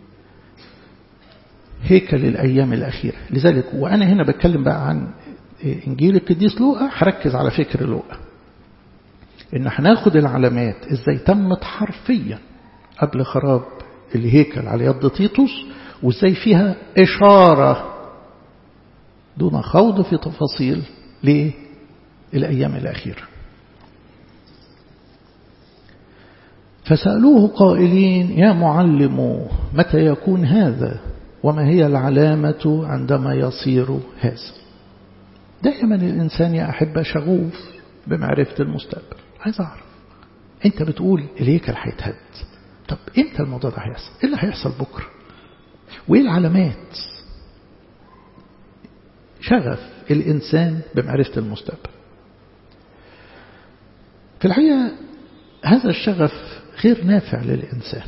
هيكل الأيام الأخيرة لذلك وأنا هنا بتكلم بقى عن إنجيل القديس لوقا هركز على فكر لوقا إن هناخد العلامات إزاي تمت حرفيا قبل خراب الهيكل على يد تيتوس وإزاي فيها إشارة دون خوض في تفاصيل للأيام الأخيرة فسألوه قائلين يا معلم متى يكون هذا وما هي العلامة عندما يصير هذا دائما الإنسان يا أحبة شغوف بمعرفة المستقبل عايز أعرف أنت بتقول الهيكل هيتهد طب إمتى الموضوع ده هيحصل إيه اللي هيحصل بكرة وإيه العلامات شغف الإنسان بمعرفة المستقبل في الحقيقة هذا الشغف غير نافع للإنسان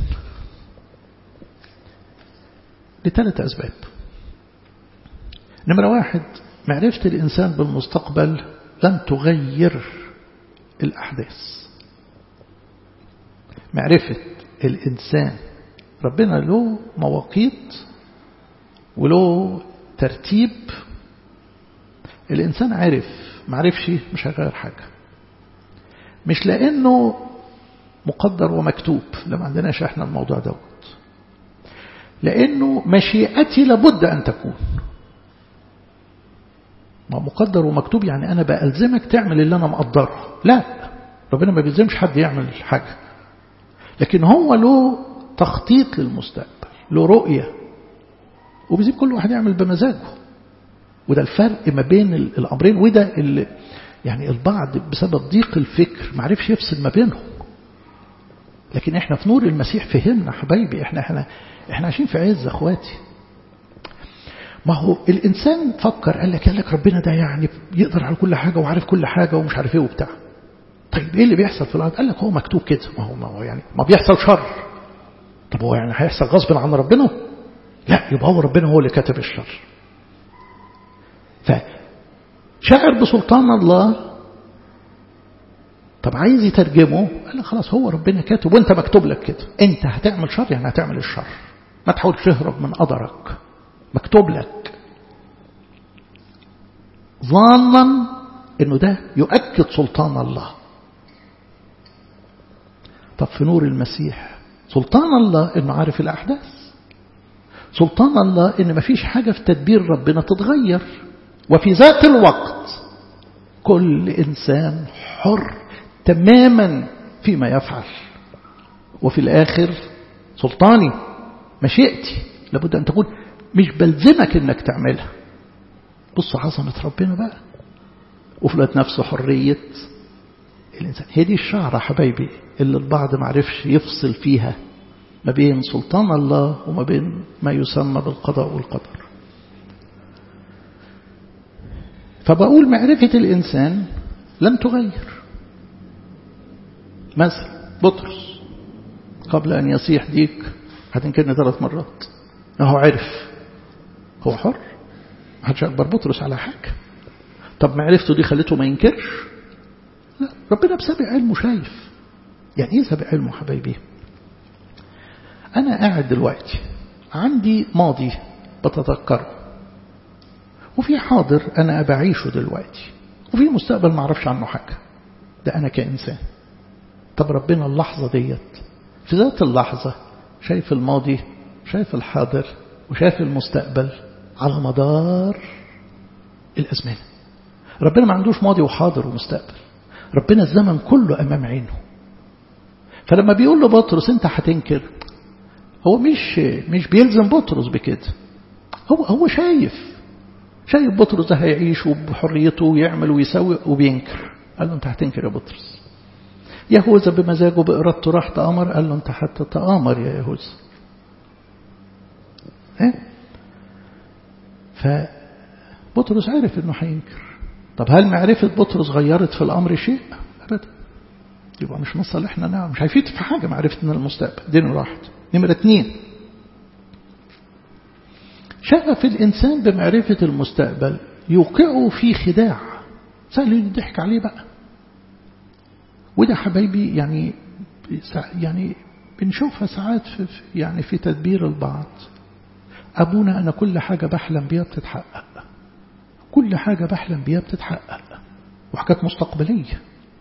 لثلاث أسباب نمرة واحد معرفة الإنسان بالمستقبل لن تغير الأحداث معرفة الإنسان ربنا له مواقيت وله ترتيب الإنسان عارف معرفش مش هيغير حاجة مش لأنه مقدر ومكتوب لما عندناش احنا الموضوع دوت لأنه مشيئتي لابد أن تكون ما مقدر ومكتوب يعني أنا بألزمك تعمل اللي أنا مقدره لا ربنا ما بيلزمش حد يعمل حاجة لكن هو له تخطيط للمستقبل له رؤية وبيسيب كل واحد يعمل بمزاجه وده الفرق ما بين الأمرين وده اللي يعني البعض بسبب ضيق الفكر ما عرفش يفصل ما بينهم لكن احنا في نور المسيح فهمنا حبايبي احنا احنا احنا عايشين في عز اخواتي ما هو الانسان فكر قال لك قال لك ربنا ده يعني يقدر على كل حاجه وعارف كل حاجه ومش عارف ايه وبتاع طيب ايه اللي بيحصل في الارض قال لك هو مكتوب كده ما هو ما هو يعني ما بيحصل شر طب هو يعني هيحصل غصب عن ربنا لا يبقى هو ربنا هو اللي كاتب الشر فشعر بسلطان الله طب عايز يترجمه قال خلاص هو ربنا كاتب وانت مكتوب لك كده انت هتعمل شر يعني هتعمل الشر ما تحاولش تهرب من قدرك مكتوب لك ظانا انه ده يؤكد سلطان الله طب في نور المسيح سلطان الله انه عارف الاحداث سلطان الله ان مفيش حاجه في تدبير ربنا تتغير وفي ذات الوقت كل انسان حر تماما فيما يفعل وفي الآخر سلطاني مشيئتي لابد أن تكون مش بلزمك أنك تعملها بص عظمة ربنا بقى وفي الوقت نفسه حرية الإنسان هي دي الشعرة حبايبي اللي البعض ما عرفش يفصل فيها ما بين سلطان الله وما بين ما يسمى بالقضاء والقدر فبقول معرفة الإنسان لن تغير مثل بطرس قبل أن يصيح ديك هتنكرني ثلاث مرات هو عرف هو حر ما حدش أكبر بطرس على حاجة طب معرفته دي خلته ما ينكرش لا ربنا بسابع علمه شايف يعني ايه سابع علمه حبايبي أنا قاعد دلوقتي عندي ماضي بتذكره وفي حاضر أنا بعيشه دلوقتي وفي مستقبل ما أعرفش عنه حاجة ده أنا كإنسان طب ربنا اللحظة ديت في ذات اللحظة شايف الماضي شايف الحاضر وشايف المستقبل على مدار الأزمان ربنا ما عندوش ماضي وحاضر ومستقبل ربنا الزمن كله أمام عينه فلما بيقول له بطرس أنت هتنكر هو مش مش بيلزم بطرس بكده هو هو شايف شايف بطرس ده هيعيش وبحريته ويعمل ويسوي وبينكر قال له أنت هتنكر يا بطرس يهوذا بمزاجه بإرادته راح تأمر قال له أنت حتى تأمر يا يهوذا إيه؟ فبطرس عرف أنه هينكر طب هل معرفة بطرس غيرت في الأمر شيء أبدا يبقى مش مصالحنا نعم مش هيفيد في حاجة معرفة من المستقبل دي نمرة واحد نمرة اتنين شغف الإنسان بمعرفة المستقبل يوقعه في خداع سهل يضحك عليه بقى وده حبايبي يعني يعني بنشوفها ساعات في يعني في تدبير البعض أبونا أنا كل حاجة بحلم بيها بتتحقق كل حاجة بحلم بيها بتتحقق وحاجات مستقبلية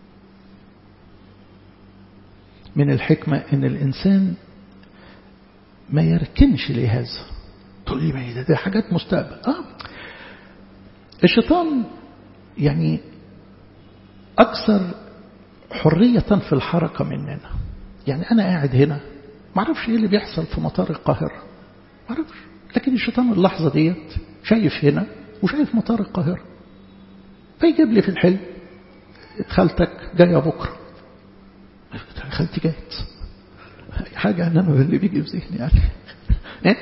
من الحكمة أن الإنسان ما يركنش لهذا تقول لي ما ده, ده حاجات مستقبل آه الشيطان يعني أكثر حرية في الحركة مننا يعني أنا قاعد هنا ما اعرفش إيه اللي بيحصل في مطار القاهرة ما اعرفش لكن الشيطان اللحظة ديت شايف هنا وشايف مطار القاهرة فيجيب لي في الحلم خالتك جاية بكرة خالتي جايت حاجة أنا اللي بيجي في ذهني يعني إيه؟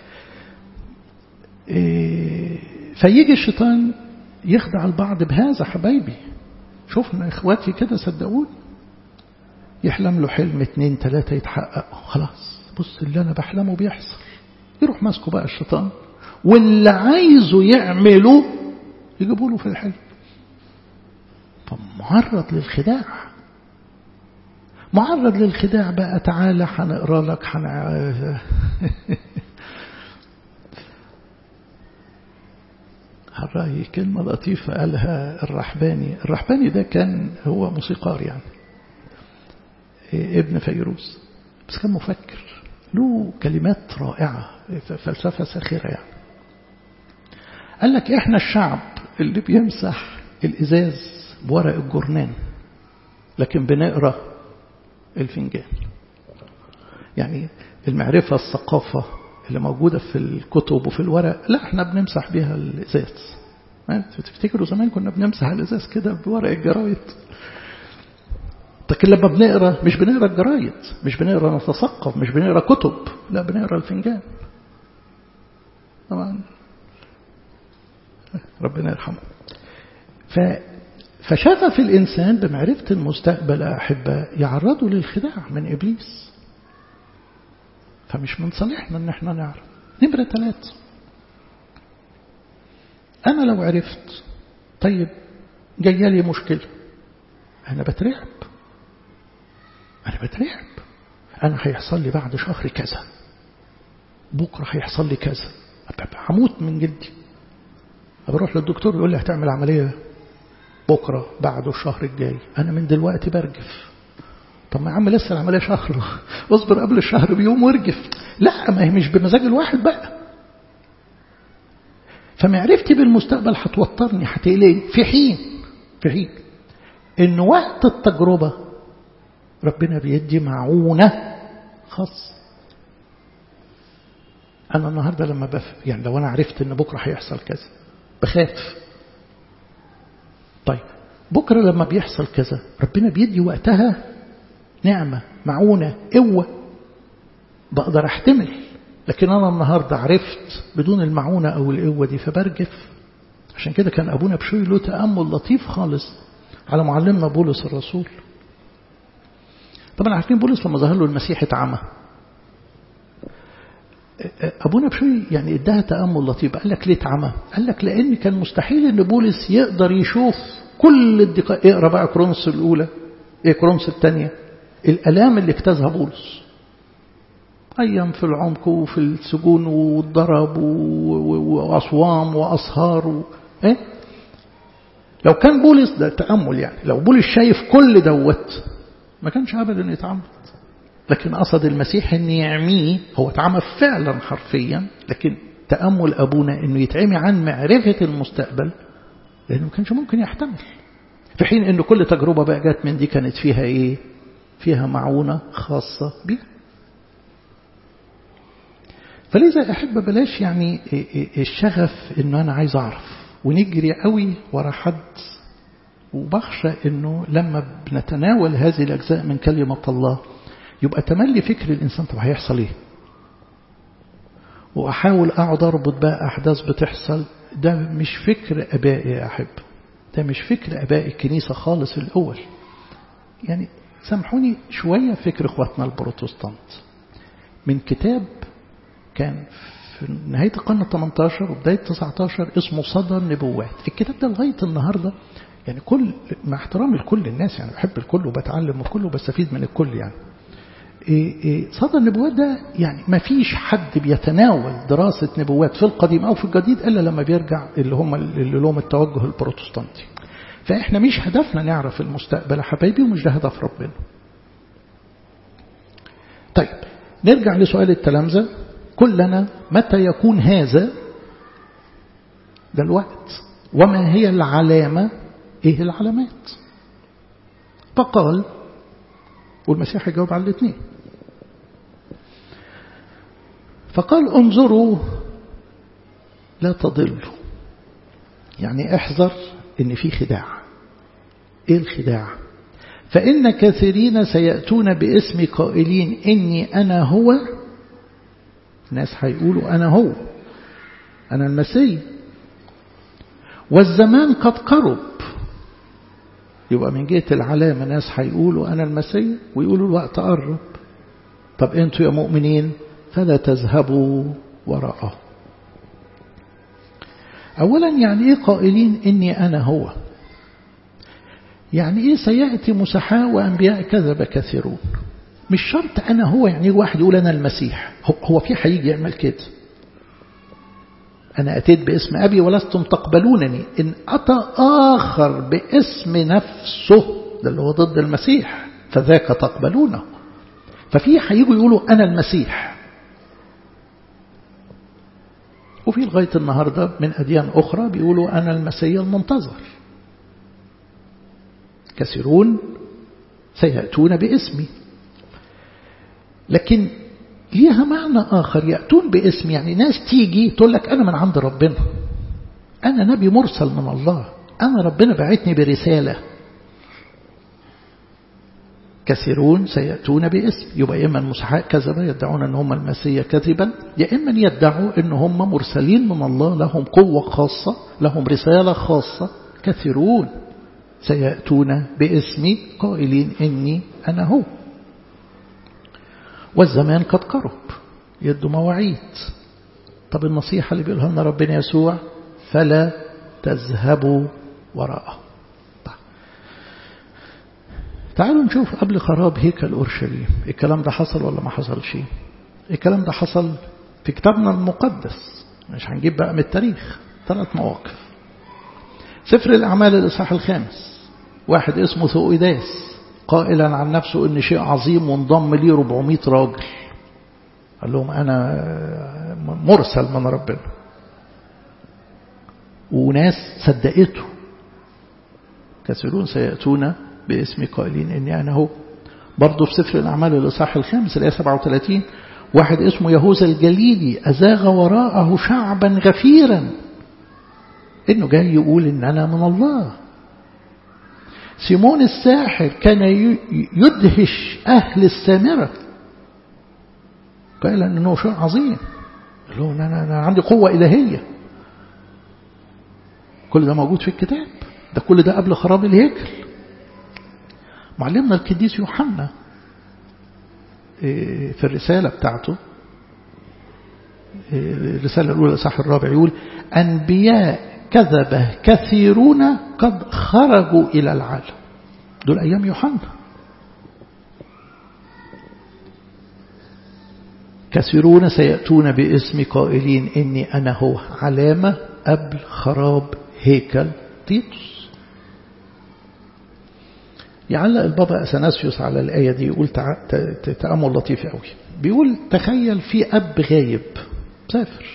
إيه فيجي الشيطان يخدع البعض بهذا حبايبي شوفنا إخواتي كده صدقوني يحلم له حلم اتنين تلاتة يتحقق خلاص بص اللي أنا بحلمه بيحصل يروح ماسكه بقى الشيطان واللي عايزه يعمله يجيبوا له في الحلم فمعرض للخداع معرض للخداع بقى تعالى هنقرا لك حن... هالرأي كلمة لطيفة قالها الرحباني الرحباني ده كان هو موسيقار يعني ابن فيروز بس كان مفكر له كلمات رائعة فلسفة ساخرة يعني قال لك احنا الشعب اللي بيمسح الإزاز بورق الجرنان لكن بنقرأ الفنجان يعني المعرفة الثقافة اللي موجودة في الكتب وفي الورق لا احنا بنمسح بيها الإزاز تفتكروا زمان كنا بنمسح الإزاز كده بورق الجرايد لكن لما بنقرا مش بنقرا الجرايد مش بنقرا نتثقف مش بنقرا كتب لا بنقرا الفنجان طبعا ربنا يرحمه ف فشغف الإنسان بمعرفة المستقبل أحبة يعرضه للخداع من إبليس فمش من صالحنا ان احنا نعرف نمرة ثلاثة انا لو عرفت طيب جاية لي مشكلة انا بترعب انا بترعب انا هيحصل لي بعد شهر كذا بكرة هيحصل لي كذا هموت من جدي بروح للدكتور يقول لي هتعمل عملية بكرة بعده الشهر الجاي انا من دلوقتي برجف طب ما يا عم لسه العمليه شهر اصبر قبل الشهر بيوم وارجف لا ما هي مش بمزاج الواحد بقى فمعرفتي بالمستقبل هتوترني هتقلقني في حين في حين ان وقت التجربه ربنا بيدي معونه خاص انا النهارده لما بف يعني لو انا عرفت ان بكره هيحصل كذا بخاف طيب بكره لما بيحصل كذا ربنا بيدي وقتها نعمة معونة قوة بقدر احتمل لكن أنا النهاردة عرفت بدون المعونة أو القوة دي فبرجف عشان كده كان أبونا بشوي له تأمل لطيف خالص على معلمنا بولس الرسول طبعا عارفين بولس لما ظهر له المسيح اتعمى أبونا بشوي يعني اداها تأمل لطيف قال لك ليه اتعمى قال لك لأن كان مستحيل أن بولس يقدر يشوف كل الدقائق اقرا بقى كرونس الأولى ايه كرونس الثانية الألام اللي اجتازها بولس أيام في العمق وفي السجون والضرب وأصوام وأسهار و... إيه؟ لو كان بولس ده تأمل يعني لو بولس شايف كل دوت ما كانش أبدا يتعمد لكن قصد المسيح أن يعميه هو اتعمى فعلا حرفيا لكن تأمل أبونا أنه يتعمي عن معرفة المستقبل لأنه ما كانش ممكن يحتمل في حين أن كل تجربة بقى جت من دي كانت فيها إيه فيها معونة خاصة بها فلذا أحب بلاش يعني الشغف أنه أنا عايز أعرف ونجري قوي ورا حد وبخشى أنه لما بنتناول هذه الأجزاء من كلمة الله يبقى تملي فكر الإنسان طب هيحصل إيه وأحاول أقعد أربط بقى أحداث بتحصل ده مش فكر أبائي يا أحب ده مش فكر أباء الكنيسة خالص في الأول يعني سامحوني شوية فكر اخواتنا البروتستانت من كتاب كان في نهاية القرن ال 18 وبداية 19 اسمه صدى النبوات الكتاب ده لغاية النهاردة يعني كل مع احترامي لكل الناس يعني بحب الكل وبتعلم الكل وبستفيد من الكل يعني إيه إيه صدى النبوات ده يعني ما فيش حد بيتناول دراسة نبوات في القديم أو في الجديد إلا لما بيرجع اللي هم اللي لهم التوجه البروتستانتي فإحنا مش هدفنا نعرف المستقبل يا حبايبي ومش ده هدف ربنا طيب نرجع لسؤال التلامذة كلنا متى يكون هذا ده الوقت وما هي العلامة ايه العلامات فقال والمسيح يجاوب على الاثنين فقال انظروا لا تضلوا يعني احذر ان في خداع ايه الخداع فإن كثيرين سيأتون باسم قائلين إني أنا هو ناس هيقولوا أنا هو أنا المسيح والزمان قد قرب يبقى من جهة العلامة ناس هيقولوا أنا المسيح ويقولوا الوقت قرب طب أنتوا يا مؤمنين فلا تذهبوا وراءه أولا يعني إيه قائلين إني أنا هو يعني إيه سيأتي مسحاء وأنبياء كذب كثيرون مش شرط أنا هو يعني واحد يقول أنا المسيح هو في هيجي يعمل كده أنا أتيت باسم أبي ولستم تقبلونني إن أتى آخر باسم نفسه ده اللي هو ضد المسيح فذاك تقبلونه ففي هيجوا يقولوا أنا المسيح وفي لغاية النهاردة من أديان أخرى بيقولوا أنا المسيح المنتظر كثيرون سيأتون باسمي لكن ليها معنى آخر يأتون باسم يعني ناس تيجي تقول لك أنا من عند ربنا أنا نبي مرسل من الله أنا ربنا بعتني برسالة كثيرون سيأتون باسم يبقى إما المسحاء كذبا يدعون أن هم المسيح كذبا يا إما يدعوا أن هم مرسلين من الله لهم قوة خاصة لهم رسالة خاصة كثيرون سيأتون باسمي قائلين إني أنا هو والزمان قد قرب يدوا مواعيد طب النصيحة اللي بيقولها لنا ربنا يسوع فلا تذهبوا وراءه طيب. تعالوا نشوف قبل خراب هيكل أورشليم الكلام ده حصل ولا ما حصلش الكلام ده حصل في كتابنا المقدس مش هنجيب بقى من التاريخ ثلاث مواقف سفر الأعمال الإصحاح الخامس واحد اسمه ثوئداس قائلا عن نفسه ان شيء عظيم وانضم لي 400 راجل قال لهم انا مرسل من ربنا وناس صدقته كثيرون سيأتون باسم قائلين اني انا هو برضه في سفر الاعمال الاصحاح الخامس الايه 37 واحد اسمه يهوذا الجليلي ازاغ وراءه شعبا غفيرا انه جاي يقول ان انا من الله سيمون الساحر كان يدهش أهل السامرة قال أنه شيء عظيم قال له أنا, أنا عندي قوة إلهية كل ده موجود في الكتاب ده كل ده قبل خراب الهيكل معلمنا القديس يوحنا في الرسالة بتاعته الرسالة الأولى صح الرابع يقول أنبياء كذب كثيرون قد خرجوا إلى العالم دول أيام يوحنا كثيرون سيأتون باسم قائلين إني أنا هو علامة قبل خراب هيكل تيتوس يعلق البابا أثناسيوس على الآية دي يقول تأمل لطيف قوي بيقول تخيل في أب غايب سافر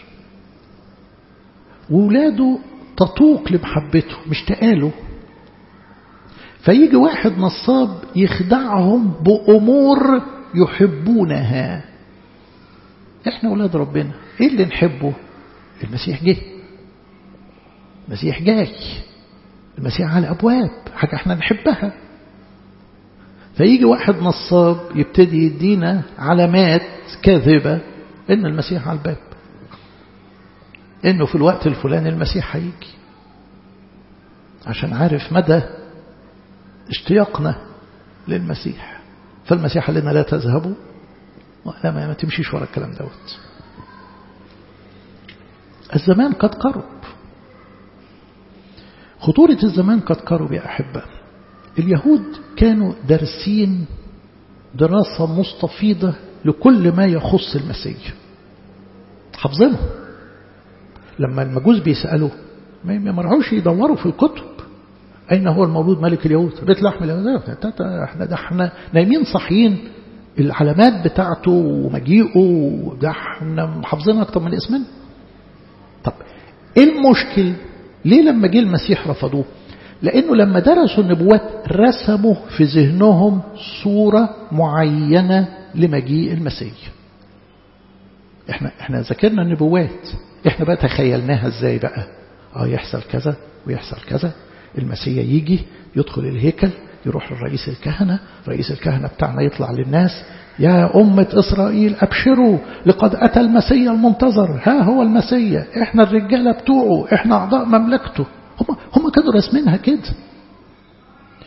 وولاده تطوق لمحبته مش تقاله فيجي واحد نصاب يخدعهم بأمور يحبونها احنا ولاد ربنا ايه اللي نحبه المسيح جه المسيح جاي المسيح على أبواب حاجة احنا نحبها فيجي واحد نصاب يبتدي يدينا علامات كاذبة ان المسيح على الباب انه في الوقت الفلاني المسيح هيجي عشان عارف مدى اشتياقنا للمسيح فالمسيح قال لنا لا تذهبوا لا ما تمشيش ورا الكلام دوت الزمان قد قرب خطورة الزمان قد قرب يا أحبة اليهود كانوا دارسين دراسة مستفيضة لكل ما يخص المسيح حافظينه لما المجوس بيسألوا ما مرعوش يدوروا في الكتب أين هو المولود ملك اليهود بيت لحم اليهود احنا ده احنا نايمين صحيين العلامات بتاعته ومجيئه ده احنا حافظينها أكتر من اسمنا طب ايه المشكل ليه لما جه المسيح رفضوه لأنه لما درسوا النبوات رسموا في ذهنهم صورة معينة لمجيء المسيح احنا احنا ذكرنا النبوات احنا بقى تخيلناها ازاي بقى اه يحصل كذا ويحصل كذا المسيح يجي يدخل الهيكل يروح لرئيس الكهنة رئيس الكهنة بتاعنا يطلع للناس يا أمة إسرائيل أبشروا لقد أتى المسيح المنتظر ها هو المسيح إحنا الرجالة بتوعه إحنا أعضاء مملكته هم, هم كانوا رسمينها كده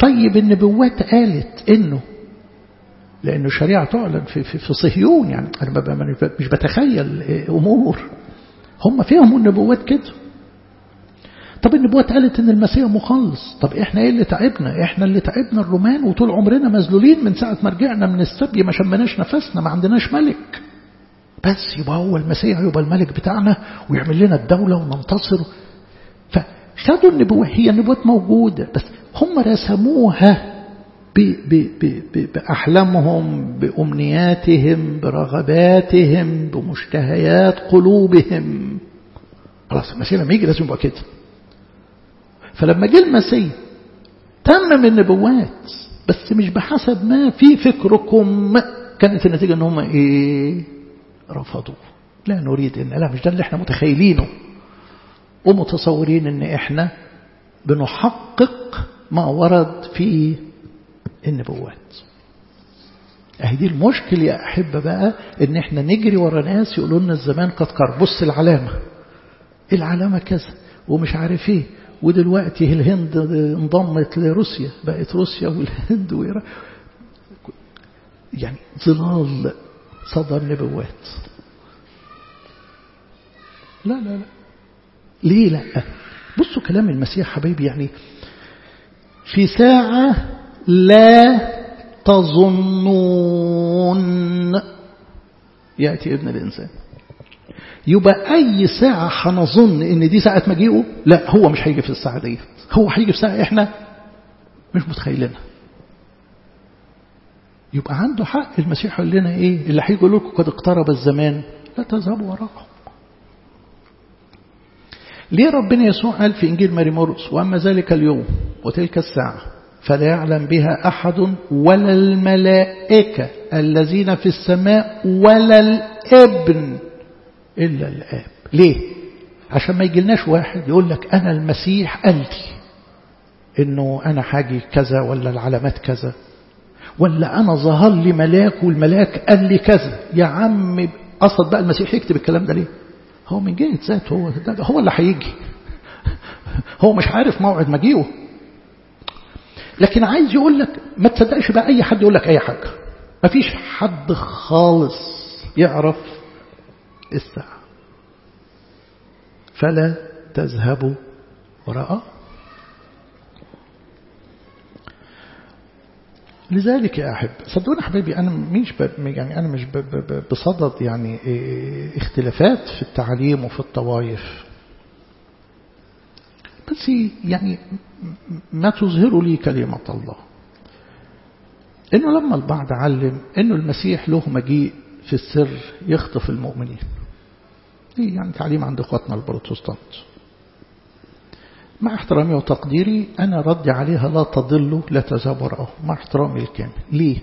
طيب النبوات قالت انه لانه الشريعه تعلن في في, في صهيون يعني انا مش بتخيل امور هم فيهم النبوات كده طب النبوات قالت ان المسيح مخلص طب احنا ايه اللي تعبنا احنا اللي تعبنا الرومان وطول عمرنا مذلولين من ساعه ما رجعنا من السبي ما شمناش نفسنا ما عندناش ملك بس يبقى هو المسيح يبقى الملك بتاعنا ويعمل لنا الدوله وننتصر فخدوا النبوة هي النبوات موجودة بس هم رسموها ب ب ب ب بأحلامهم بأمنياتهم برغباتهم بمشتهيات قلوبهم خلاص المسيح لما يجي لازم يبقى كده فلما جه المسيح تمم النبوات بس مش بحسب ما في فكركم كانت النتيجة ان هم ايه رفضوه لا نريد ان لا مش ده اللي احنا متخيلينه ومتصورين ان احنا بنحقق ما ورد في النبوات اهي دي المشكل يا احبه بقى ان احنا نجري ورا ناس يقولوا لنا الزمان قد قرب بص العلامه العلامه كذا ومش عارف ايه ودلوقتي الهند انضمت لروسيا بقت روسيا والهند وإيران يعني ظلال صدر نبوات لا لا لا ليه لا بصوا كلام المسيح حبيبي يعني في ساعة لا تظنون يأتي ابن الإنسان يبقى أي ساعة هنظن إن دي ساعة مجيئه لا هو مش هيجي في الساعة دي هو هيجي في ساعة إحنا مش متخيلينها يبقى عنده حق المسيح يقول لنا إيه اللي هيجي لكم قد اقترب الزمان لا تذهبوا وراءهم ليه ربنا يسوع قال في إنجيل ماري مرقس وأما ذلك اليوم وتلك الساعة فلا يعلم بها أحد ولا الملائكة الذين في السماء ولا الابن إلا الآب ليه؟ عشان ما يجيلناش واحد يقول لك أنا المسيح قال لي إنه أنا حاجي كذا ولا العلامات كذا ولا أنا ظهر لي ملاك والملاك قال لي كذا يا عم قصد بقى المسيح يكتب الكلام ده ليه؟ هو من جهة ذاته هو ده هو اللي هيجي هو مش عارف موعد مجيئه لكن عايز يقول لك ما تصدقش بقى أي حد يقول لك أي حاجة ما فيش حد خالص يعرف الساعة فلا تذهبوا وراءه لذلك يا أحب صدقوني حبيبي أنا مش يعني أنا مش بصدد يعني اختلافات في التعليم وفي الطوائف بس يعني ما تظهر لي كلمة الله إنه لما البعض علم إنه المسيح له مجيء في السر يخطف المؤمنين دي يعني تعليم عند اخواتنا البروتستانت مع احترامي وتقديري أنا ردي عليها لا تضلوا لا تزابروا مع احترامي الكامل ليه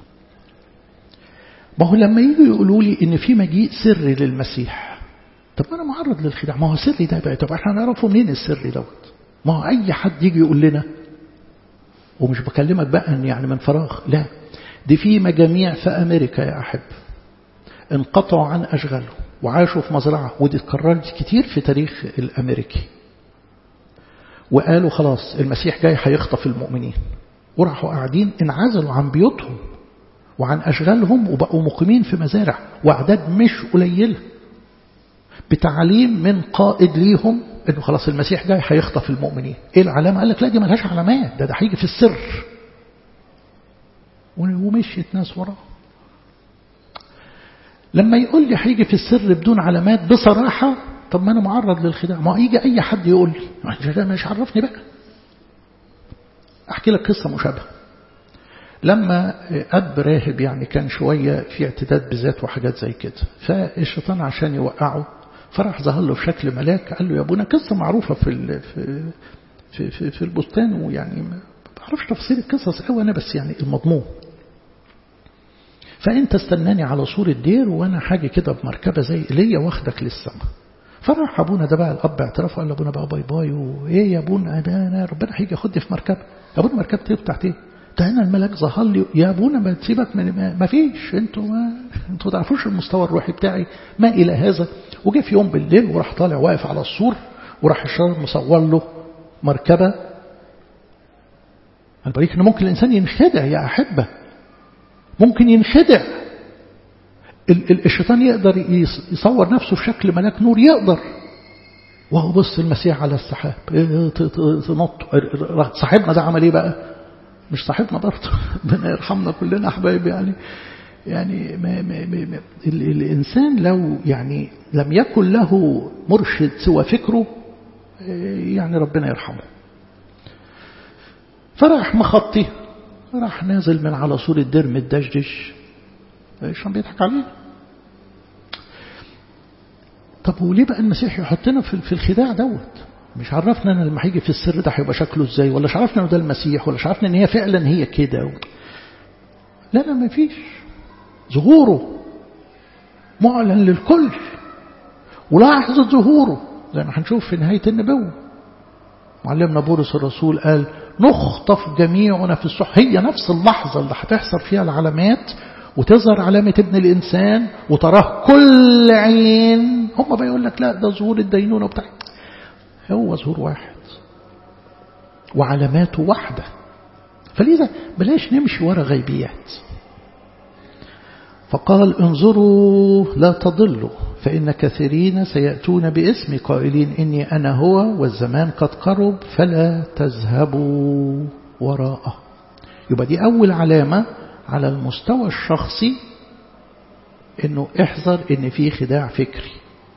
ما هو لما يجوا يقولوا لي إن في مجيء سري للمسيح طب أنا معرض للخداع ما هو سري ده بقى طب احنا نعرفه منين السري دوت ما هو أي حد يجي يقول لنا ومش بكلمك بقى أن يعني من فراغ لا دي في مجاميع في أمريكا يا أحب انقطعوا عن أشغالهم وعاشوا في مزرعة ودي اتكررت كتير في تاريخ الأمريكي وقالوا خلاص المسيح جاي هيخطف المؤمنين وراحوا قاعدين انعزلوا عن بيوتهم وعن أشغالهم وبقوا مقيمين في مزارع وأعداد مش قليلة بتعليم من قائد ليهم انه خلاص المسيح جاي هيخطف المؤمنين ايه العلامة قال لك لا دي ملهاش علامات ده ده هيجي في السر ومشيت ناس وراه لما يقول لي هيجي في السر بدون علامات بصراحة طب ما أنا معرض للخداع ما يجي أي حد يقول لي مش عرفني بقى أحكي لك قصة مشابهة لما أب راهب يعني كان شوية في اعتداد بذات وحاجات زي كده فالشيطان عشان يوقعه فراح ظهر له في شكل ملاك قال له يا ابونا قصة معروفة في في في, في, في البستان ويعني ما بعرفش تفاصيل القصص قوي أنا بس يعني المضمون فأنت استناني على صورة دير وأنا حاجة كده بمركبة زي ليا واخدك للسماء فراح أبونا ده بقى الأب اعترف وقال لأبونا بقى باي باي وإيه يا أبونا أنا ربنا هيجي ياخدني في مركبة يا أبونا مركبتي بتاعت إيه؟ ده أنا الملاك ظهر لي يا أبونا ما تسيبك من ما فيش أنتوا ما أنتوا تعرفوش المستوى الروحي بتاعي ما إلى هذا وجه في يوم بالليل وراح طالع واقف على السور وراح الشر مصور له مركبة أنا بقولك إن ممكن الإنسان ينخدع يا أحبة ممكن ينخدع الشيطان يقدر يصور نفسه في شكل ملاك نور يقدر وهو بص المسيح على السحاب تنط صاحبنا ده عمل ايه بقى مش صاحبنا برضه ربنا يرحمنا كلنا احبايبي يعني يعني ما ما ما الانسان لو يعني لم يكن له مرشد سوى فكره يعني ربنا يرحمه فراح مخطي راح نازل من على سور الدير متدشدش الشيطان بيضحك عليه طب وليه بقى المسيح يحطنا في الخداع دوت مش عرفنا ان لما هيجي في السر ده هيبقى شكله ازاي ولا مش عرفنا انه ده المسيح ولا مش عرفنا ان هي فعلا هي كده لا لا ما فيش ظهوره معلن للكل ولحظة ظهوره زي ما هنشوف في نهاية النبوة معلمنا بولس الرسول قال نخطف جميعنا في الصح هي نفس اللحظة اللي هتحصل فيها العلامات وتظهر علامة ابن الإنسان وتراه كل عين هم بقى يقول لك لا ده ظهور الدينونة بتاع هو ظهور واحد وعلاماته واحدة فلذا بلاش نمشي ورا غيبيات فقال انظروا لا تضلوا فإن كثيرين سيأتون باسمي قائلين إني أنا هو والزمان قد قرب فلا تذهبوا وراءه يبقى دي أول علامة على المستوى الشخصي انه احذر ان في خداع فكري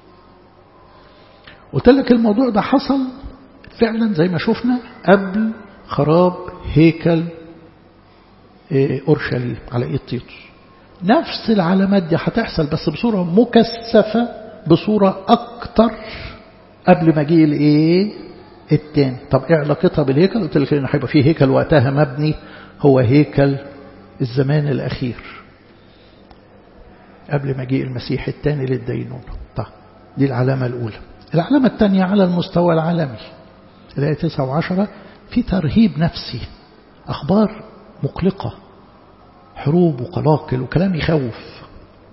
قلت لك الموضوع ده حصل فعلا زي ما شفنا قبل خراب هيكل اورشليم على ايد تيتوس نفس العلامات دي هتحصل بس بصورة مكثفة بصورة اكتر قبل مجيء الايه التاني طب ايه علاقتها بالهيكل قلت لك ان هيبقى في هيكل وقتها مبني هو هيكل الزمان الأخير قبل مجيء المسيح الثاني للدينونة طيب دي العلامة الأولى العلامة الثانية على المستوى العالمي الآية 9 وعشرة في ترهيب نفسي أخبار مقلقة حروب وقلاقل وكلام يخوف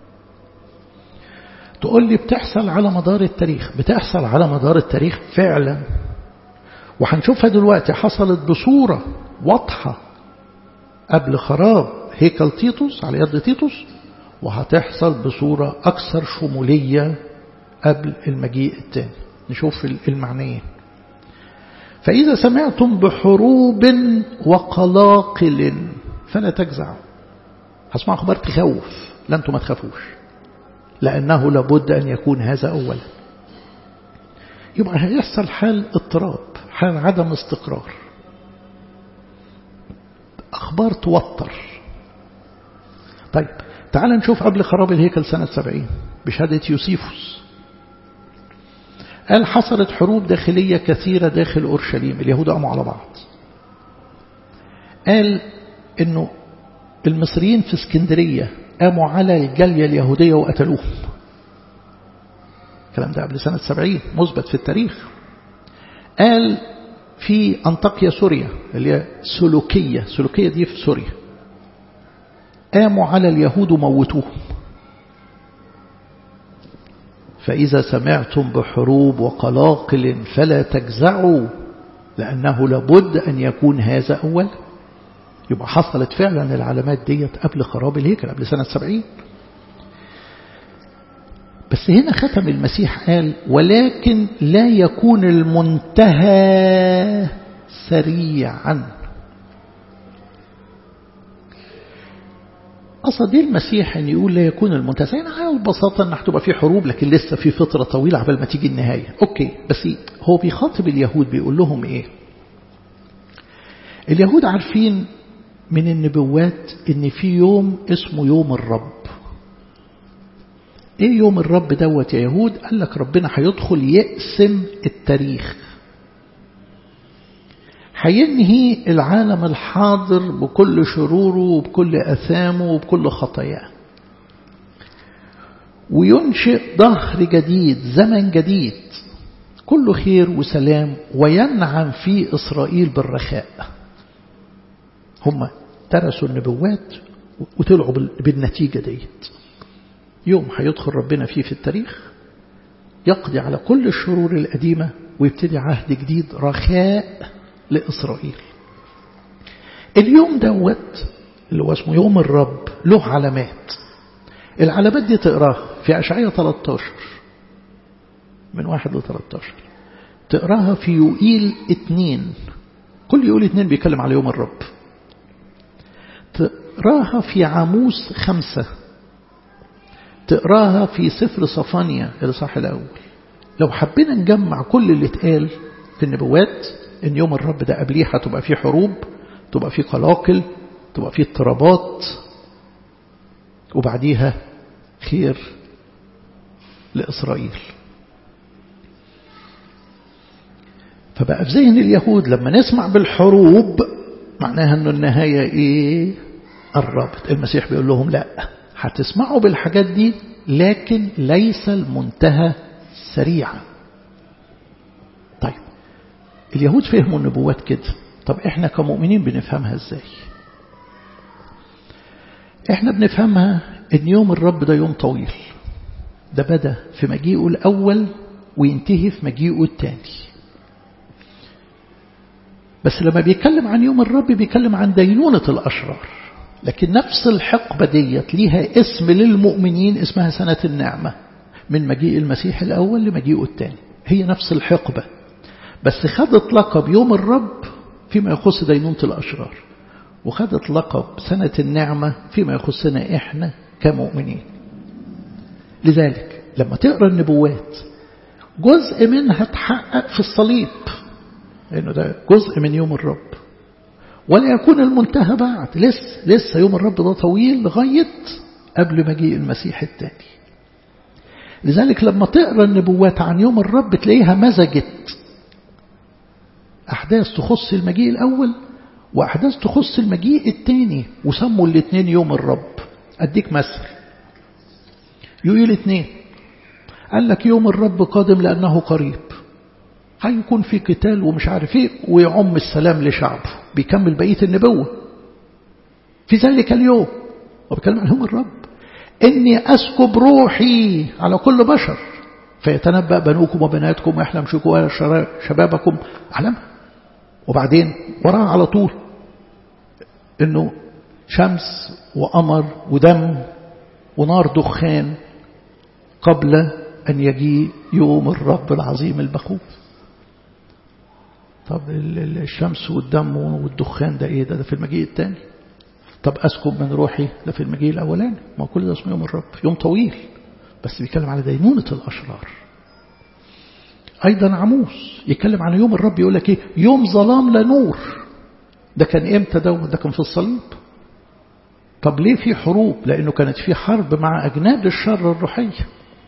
تقول لي بتحصل على مدار التاريخ بتحصل على مدار التاريخ فعلا وهنشوفها دلوقتي حصلت بصورة واضحة قبل خراب هيكل تيتوس على يد تيتوس وهتحصل بصورة أكثر شمولية قبل المجيء الثاني نشوف المعنيين فإذا سمعتم بحروب وقلاقل فلا تجزعوا هسمع أخبار تخوف لا أنتم ما تخافوش لأنه لابد أن يكون هذا أولا يبقى هيحصل حال اضطراب حال عدم استقرار أخبار توتر طيب تعال نشوف قبل خراب الهيكل سنة سبعين بشهادة يوسيفوس قال حصلت حروب داخلية كثيرة داخل أورشليم اليهود قاموا على بعض قال انه المصريين في اسكندرية قاموا على الجالية اليهودية وقتلوهم الكلام ده قبل سنة سبعين مثبت في التاريخ قال في أنطاكيا سوريا اللي هي سلوكية سلوكية دي في سوريا قاموا على اليهود وموتوهم فإذا سمعتم بحروب وقلاقل فلا تجزعوا لأنه لابد أن يكون هذا أول يبقى حصلت فعلا العلامات ديت قبل خراب الهيكل قبل سنة سبعين بس هنا ختم المسيح قال ولكن لا يكون المنتهى سريعا قصد المسيح أن يقول لا يكون المنتهى على البساطة أن هتبقى في حروب لكن لسه في فترة طويلة قبل ما تيجي النهاية أوكي بس هو بيخاطب اليهود بيقول لهم إيه اليهود عارفين من النبوات ان في يوم اسمه يوم الرب ايه يوم الرب دوت يا يهود قال لك ربنا هيدخل يقسم التاريخ هينهي العالم الحاضر بكل شروره وبكل أثامه وبكل خطاياه وينشئ ظهر جديد زمن جديد كله خير وسلام وينعم فيه إسرائيل بالرخاء هم درسوا النبوات وطلعوا بالنتيجة ديت يوم هيدخل ربنا فيه في التاريخ يقضي على كل الشرور القديمة ويبتدي عهد جديد رخاء لإسرائيل اليوم دوت اللي هو اسمه يوم الرب له علامات العلامات دي تقراها في أشعية 13 من واحد ل 13 تقراها في يوئيل اتنين كل يوئيل اتنين بيتكلم على يوم الرب تقراها في عاموس خمسة تقراها في سفر صفانيا الإصحاح الأول لو حبينا نجمع كل اللي اتقال في النبوات إن يوم الرب ده قبليه هتبقى فيه حروب تبقى فيه قلاقل تبقى فيه اضطرابات وبعديها خير لإسرائيل فبقى في ذهن اليهود لما نسمع بالحروب معناها أنه النهاية إيه قربت المسيح بيقول لهم لا هتسمعوا بالحاجات دي لكن ليس المنتهى سريعا طيب اليهود فهموا النبوات كده طب احنا كمؤمنين بنفهمها ازاي احنا بنفهمها ان يوم الرب ده يوم طويل ده بدأ في مجيئه الأول وينتهي في مجيئه الثاني بس لما بيتكلم عن يوم الرب بيتكلم عن دينونة الأشرار لكن نفس الحقبة ديت ليها اسم للمؤمنين اسمها سنة النعمة من مجيء المسيح الأول لمجيئه الثاني هي نفس الحقبة بس خدت لقب يوم الرب فيما يخص دينونة الأشرار وخدت لقب سنة النعمة فيما يخصنا إحنا كمؤمنين لذلك لما تقرأ النبوات جزء منها تحقق في الصليب لأنه ده جزء من يوم الرب ولا يكون المنتهى بعد لسه لسه يوم الرب ده طويل لغاية قبل مجيء المسيح الثاني لذلك لما تقرأ النبوات عن يوم الرب تلاقيها مزجت أحداث تخص المجيء الأول وأحداث تخص المجيء الثاني وسموا الاثنين يوم الرب أديك مثل يقول اثنين قال لك يوم الرب قادم لأنه قريب هيكون في قتال ومش عارف ايه ويعم السلام لشعبه بيكمل بقية النبوة في ذلك اليوم وبيكلم عن يوم الرب إني أسكب روحي على كل بشر فيتنبأ بنوكم وبناتكم ويحلم شكوى شبابكم أحلام وبعدين وراها على طول إنه شمس وقمر ودم ونار دخان قبل أن يجي يوم الرب العظيم البخوف طب الشمس والدم والدخان ده ايه ده, ده في المجيء الثاني طب أسكب من روحي ده في المجيء الأولاني ما كل ده اسمه يوم الرب يوم طويل بس بيتكلم على دينونة الأشرار أيضا عموس يتكلم عن يوم الرب يقول لك ايه يوم ظلام لا نور ده كان امتى ده ده كان في الصليب طب ليه في حروب لأنه كانت في حرب مع أجناد الشر الروحية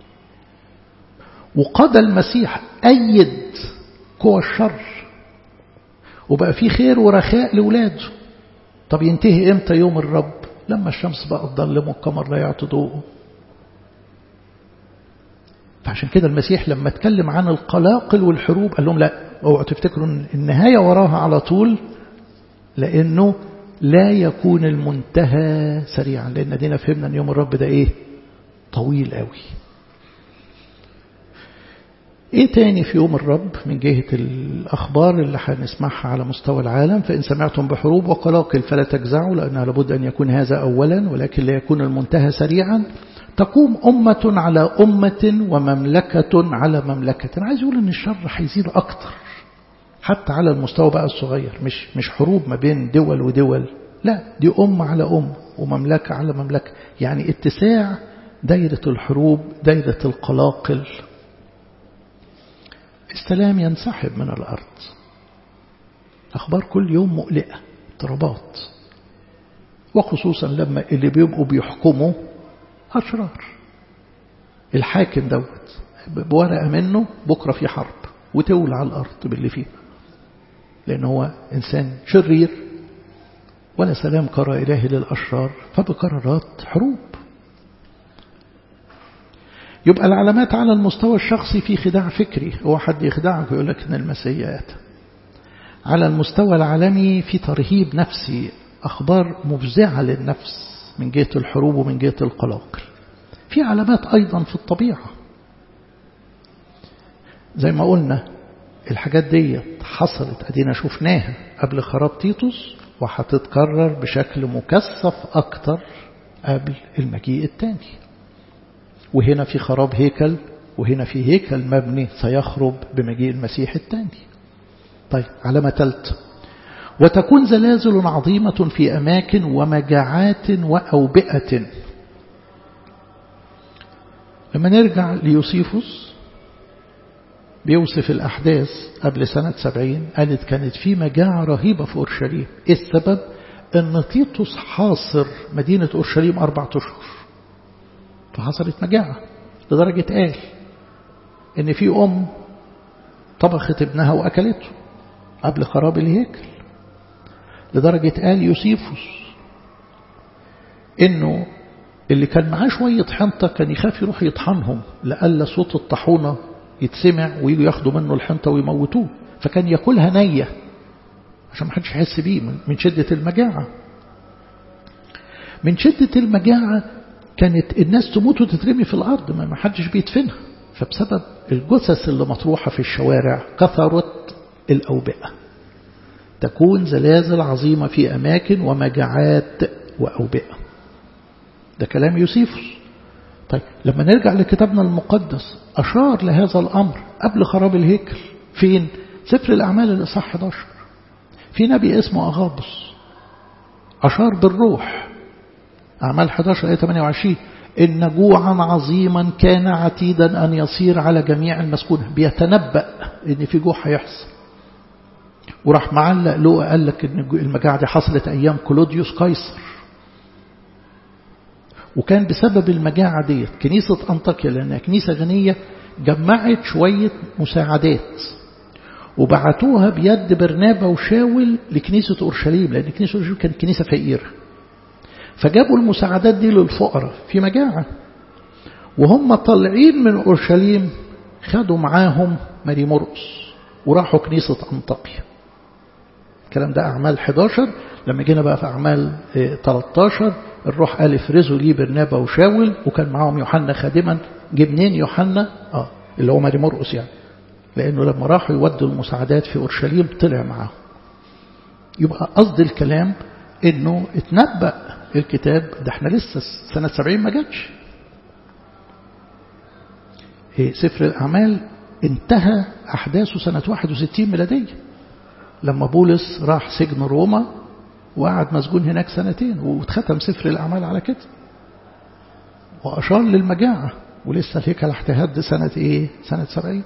وقضى المسيح أيد قوى الشر وبقى في خير ورخاء لولاده طب ينتهي امتى يوم الرب لما الشمس بقى تظلم والقمر لا يعطي ضوءه فعشان كده المسيح لما اتكلم عن القلاقل والحروب قال لهم لا اوعوا تفتكروا ان النهاية وراها على طول لانه لا يكون المنتهى سريعا لان دينا فهمنا ان يوم الرب ده ايه طويل قوي ايه تاني في يوم الرب من جهة الأخبار اللي هنسمعها على مستوى العالم فإن سمعتم بحروب وقلاقل فلا تجزعوا لأنها لابد أن يكون هذا أولا ولكن لا يكون المنتهى سريعا تقوم أمة على أمة ومملكة على مملكة عايز يقول أن الشر هيزيد أكتر حتى على المستوى بقى الصغير مش مش حروب ما بين دول ودول لا دي أمة على أمة ومملكة على مملكة يعني اتساع دايرة الحروب دايرة القلاقل السلام ينسحب من الأرض أخبار كل يوم مقلقة اضطرابات وخصوصا لما اللي بيبقوا بيحكموا أشرار الحاكم دوت بورقة منه بكرة في حرب وتولع الأرض باللي فيه لأنه هو إنسان شرير ولا سلام قرى إلهي للأشرار فبقرارات حروب يبقى العلامات على المستوى الشخصي في خداع فكري هو حد يخدعك ويقول لك ان المسيح اتى على المستوى العالمي في ترهيب نفسي أخبار مفزعة للنفس من جهة الحروب ومن جهة القلاقل في علامات أيضا في الطبيعة زي ما قلنا الحاجات دي حصلت أدينا شفناها قبل خراب تيتوس وهتتكرر بشكل مكثف أكتر قبل المجيء الثاني وهنا في خراب هيكل وهنا في هيكل مبني سيخرب بمجيء المسيح الثاني طيب علامة ثالثة وتكون زلازل عظيمة في أماكن ومجاعات وأوبئة لما نرجع ليوسيفوس بيوصف الأحداث قبل سنة سبعين قالت كانت في مجاعة رهيبة في أورشليم إيه السبب؟ أن تيتوس حاصر مدينة أورشليم أربعة أشهر فحصلت مجاعة لدرجة قال إن في أم طبخت ابنها وأكلته قبل خراب الهيكل لدرجة قال يوسيفوس إنه اللي كان معاه شوية حنطة كان يخاف يروح يطحنهم لألا صوت الطحونة يتسمع ويجوا ياخدوا منه الحنطة ويموتوه فكان ياكلها نية عشان ما حدش يحس بيه من شدة المجاعة من شدة المجاعة كانت الناس تموت وتترمي في الأرض ما حدش بيدفنها فبسبب الجثث اللي مطروحة في الشوارع كثرت الأوبئة تكون زلازل عظيمة في أماكن ومجاعات وأوبئة ده كلام يوسيفوس طيب لما نرجع لكتابنا المقدس أشار لهذا الأمر قبل خراب الهيكل فين؟ سفر الأعمال الإصحاح 11 في نبي اسمه أغابس أشار بالروح أعمال 11 آية 28 إن جوعا عظيما كان عتيدا أن يصير على جميع المسكونة بيتنبأ إن في جوع هيحصل وراح معلق له قال لك إن المجاعة دي حصلت أيام كلوديوس قيصر وكان بسبب المجاعة ديت كنيسة أنطاكيا لأنها كنيسة غنية جمعت شوية مساعدات وبعتوها بيد برنابا وشاول لكنيسة أورشليم لأن كنيسة أورشليم كانت كنيسة فقيرة فجابوا المساعدات دي للفقراء في مجاعة وهم طالعين من أورشليم خدوا معاهم ماري مرقس وراحوا كنيسة أنطاكيا الكلام ده أعمال 11 لما جينا بقى في أعمال 13 الروح قال افرزوا لي برنابا وشاول وكان معاهم يوحنا خادما جه منين يوحنا اه اللي هو ماري مرقس يعني لأنه لما راحوا يودوا المساعدات في أورشليم طلع معاهم يبقى قصد الكلام انه اتنبأ الكتاب ده احنا لسه سنة سبعين ما جاتش إيه سفر الأعمال انتهى أحداثه سنة 61 ميلادية لما بولس راح سجن روما وقعد مسجون هناك سنتين واتختم سفر الأعمال على كده وأشار للمجاعة ولسه الهيكل احتهد سنة إيه؟ سنة سبعين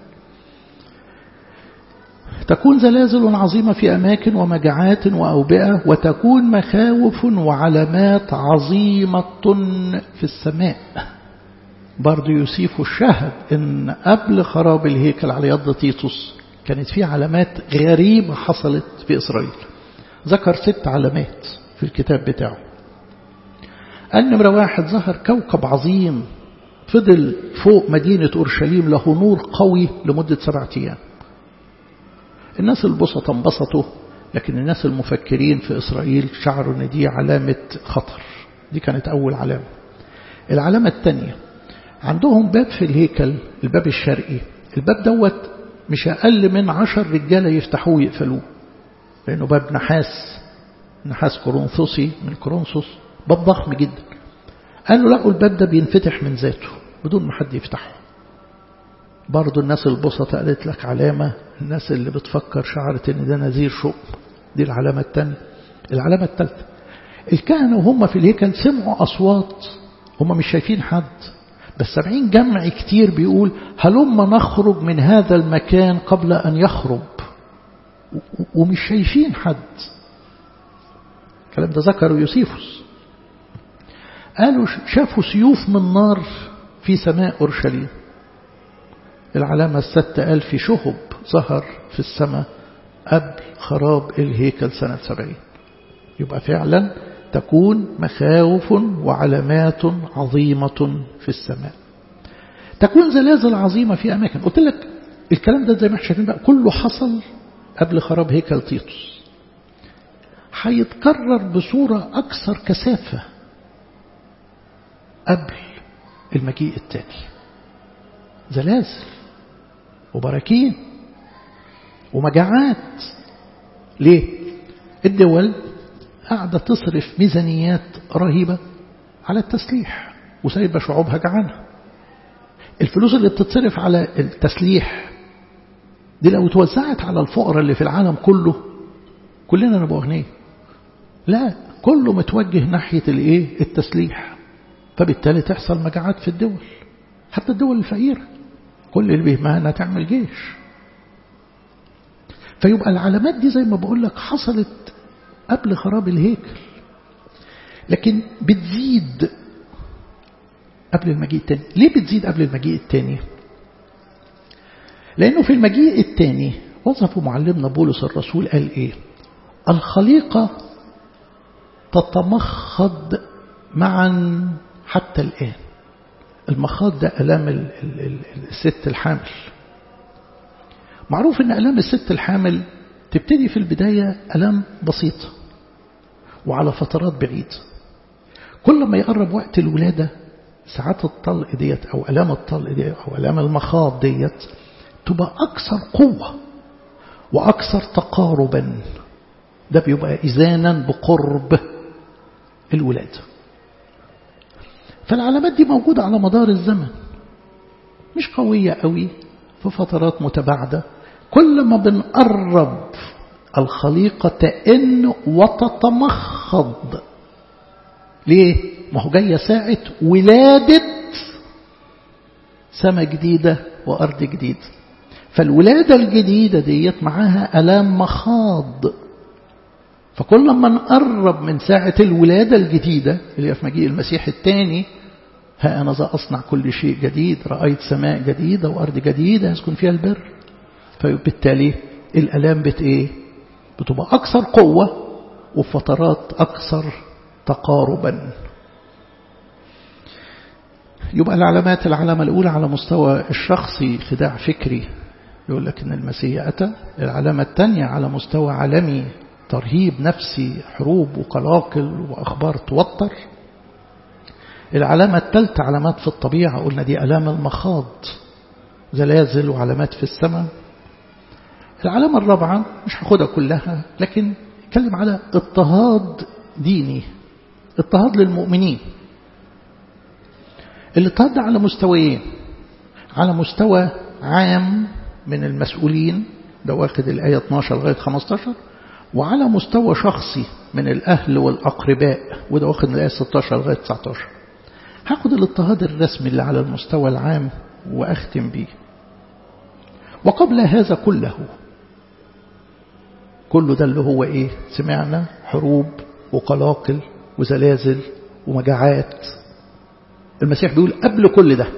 تكون زلازل عظيمة في أماكن ومجاعات وأوبئة وتكون مخاوف وعلامات عظيمة في السماء برضو يوسف الشهد إن قبل خراب الهيكل على يد تيتوس كانت في علامات غريبة حصلت في إسرائيل ذكر ست علامات في الكتاب بتاعه قال نمرة واحد ظهر كوكب عظيم فضل فوق مدينة أورشليم له نور قوي لمدة سبعة أيام الناس البسطة انبسطوا لكن الناس المفكرين في إسرائيل شعروا أن دي علامة خطر دي كانت أول علامة العلامة الثانية عندهم باب في الهيكل الباب الشرقي الباب دوت مش أقل من عشر رجالة يفتحوه ويقفلوه لأنه باب نحاس نحاس كورنثوسي من كورنثوس باب ضخم جدا قالوا لقوا الباب ده بينفتح من ذاته بدون ما حد يفتحه برضو الناس البسطة قالت لك علامة الناس اللي بتفكر شعرت ان ده نذير شؤم دي العلامة الثانية العلامة الثالثة الكهنة وهم في الهيكل سمعوا أصوات هم مش شايفين حد بس سامعين جمع كتير بيقول هلما نخرج من هذا المكان قبل أن يخرب ومش شايفين حد الكلام ده ذكره يوسيفوس قالوا شافوا سيوف من نار في سماء أورشليم العلامة الستة قال في شهب ظهر في السماء قبل خراب الهيكل سنة سبعين يبقى فعلا تكون مخاوف وعلامات عظيمة في السماء تكون زلازل عظيمة في أماكن قلت لك الكلام ده زي ما احنا شايفين بقى كله حصل قبل خراب هيكل تيتوس هيتكرر بصورة أكثر كثافة قبل المجيء الثاني زلازل وبراكين ومجاعات ليه الدول قاعدة تصرف ميزانيات رهيبة على التسليح وسايبة شعوبها جعانة الفلوس اللي بتتصرف على التسليح دي لو توزعت على الفقراء اللي في العالم كله كلنا نبقى أغنياء لا كله متوجه ناحية الايه التسليح فبالتالي تحصل مجاعات في الدول حتى الدول الفقيرة كل اللي بيهمها انها تعمل جيش فيبقى العلامات دي زي ما بقول لك حصلت قبل خراب الهيكل لكن بتزيد قبل المجيء الثاني ليه بتزيد قبل المجيء الثاني لأنه في المجيء الثاني وصفه معلمنا بولس الرسول قال إيه الخليقة تتمخض معا حتى الآن المخاض ده ألام الست الحامل معروف أن ألام الست الحامل تبتدي في البداية ألام بسيطة وعلى فترات بعيدة كل ما يقرب وقت الولادة ساعات الطلق ديت أو ألام الطلق ديت أو ألام المخاض ديت تبقى أكثر قوة وأكثر تقاربا ده بيبقى إذانا بقرب الولادة فالعلامات دي موجودة على مدار الزمن مش قوية قوي في فترات متباعدة كل ما بنقرب الخليقة تئن وتتمخض ليه؟ ما هو جاية ساعة ولادة سماء جديدة وأرض جديدة فالولادة الجديدة ديت معاها ألام مخاض فكل ما نقرب من ساعة الولادة الجديدة اللي هي في مجيء المسيح الثاني ها أنا ذا أصنع كل شيء جديد رأيت سماء جديدة وأرض جديدة يسكن فيها البر فبالتالي الألام بت إيه؟ بتبقى أكثر قوة وفترات أكثر تقاربا يبقى العلامات العلامة الأولى على مستوى الشخصي خداع فكري يقول لك إن المسيح أتى العلامة الثانية على مستوى عالمي ترهيب نفسي حروب وقلاقل وأخبار توتر العلامة الثالثة علامات في الطبيعة قلنا دي ألام المخاض زلازل وعلامات في السماء العلامة الرابعة مش هاخدها كلها لكن اتكلم على اضطهاد ديني اضطهاد للمؤمنين الاضطهاد ده على مستويين على مستوى عام من المسؤولين ده واخد الآية 12 لغاية 15 وعلى مستوى شخصي من الأهل والأقرباء وده واخد من الآية 16 لغاية 19 هاخد الاضطهاد الرسمي اللي على المستوى العام وأختم بيه وقبل هذا كله كل ده اللي هو إيه سمعنا حروب وقلاقل وزلازل ومجاعات المسيح بيقول قبل كل ده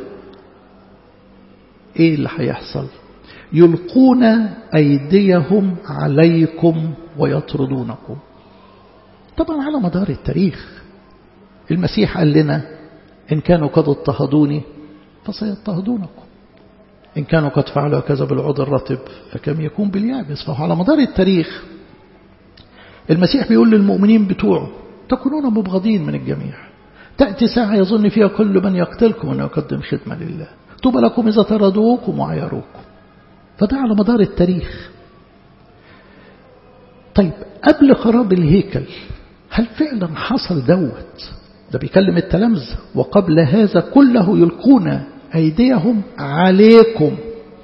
ايه اللي هيحصل يلقون ايديهم عليكم ويطردونكم طبعا على مدار التاريخ المسيح قال لنا ان كانوا قد اضطهدوني فسيضطهدونكم إن كانوا قد فعلوا كذا بالعود الرطب فكم يكون باليابس فهو على مدار التاريخ المسيح بيقول للمؤمنين بتوعه تكونون مبغضين من الجميع تأتي ساعة يظن فيها كل من يقتلكم أن يقدم خدمة لله طوبى لكم إذا طردوكم وعيروكم فده على مدار التاريخ طيب قبل خراب الهيكل هل فعلا حصل دوت ده بيكلم التلامذة وقبل هذا كله يلقون أيديهم عليكم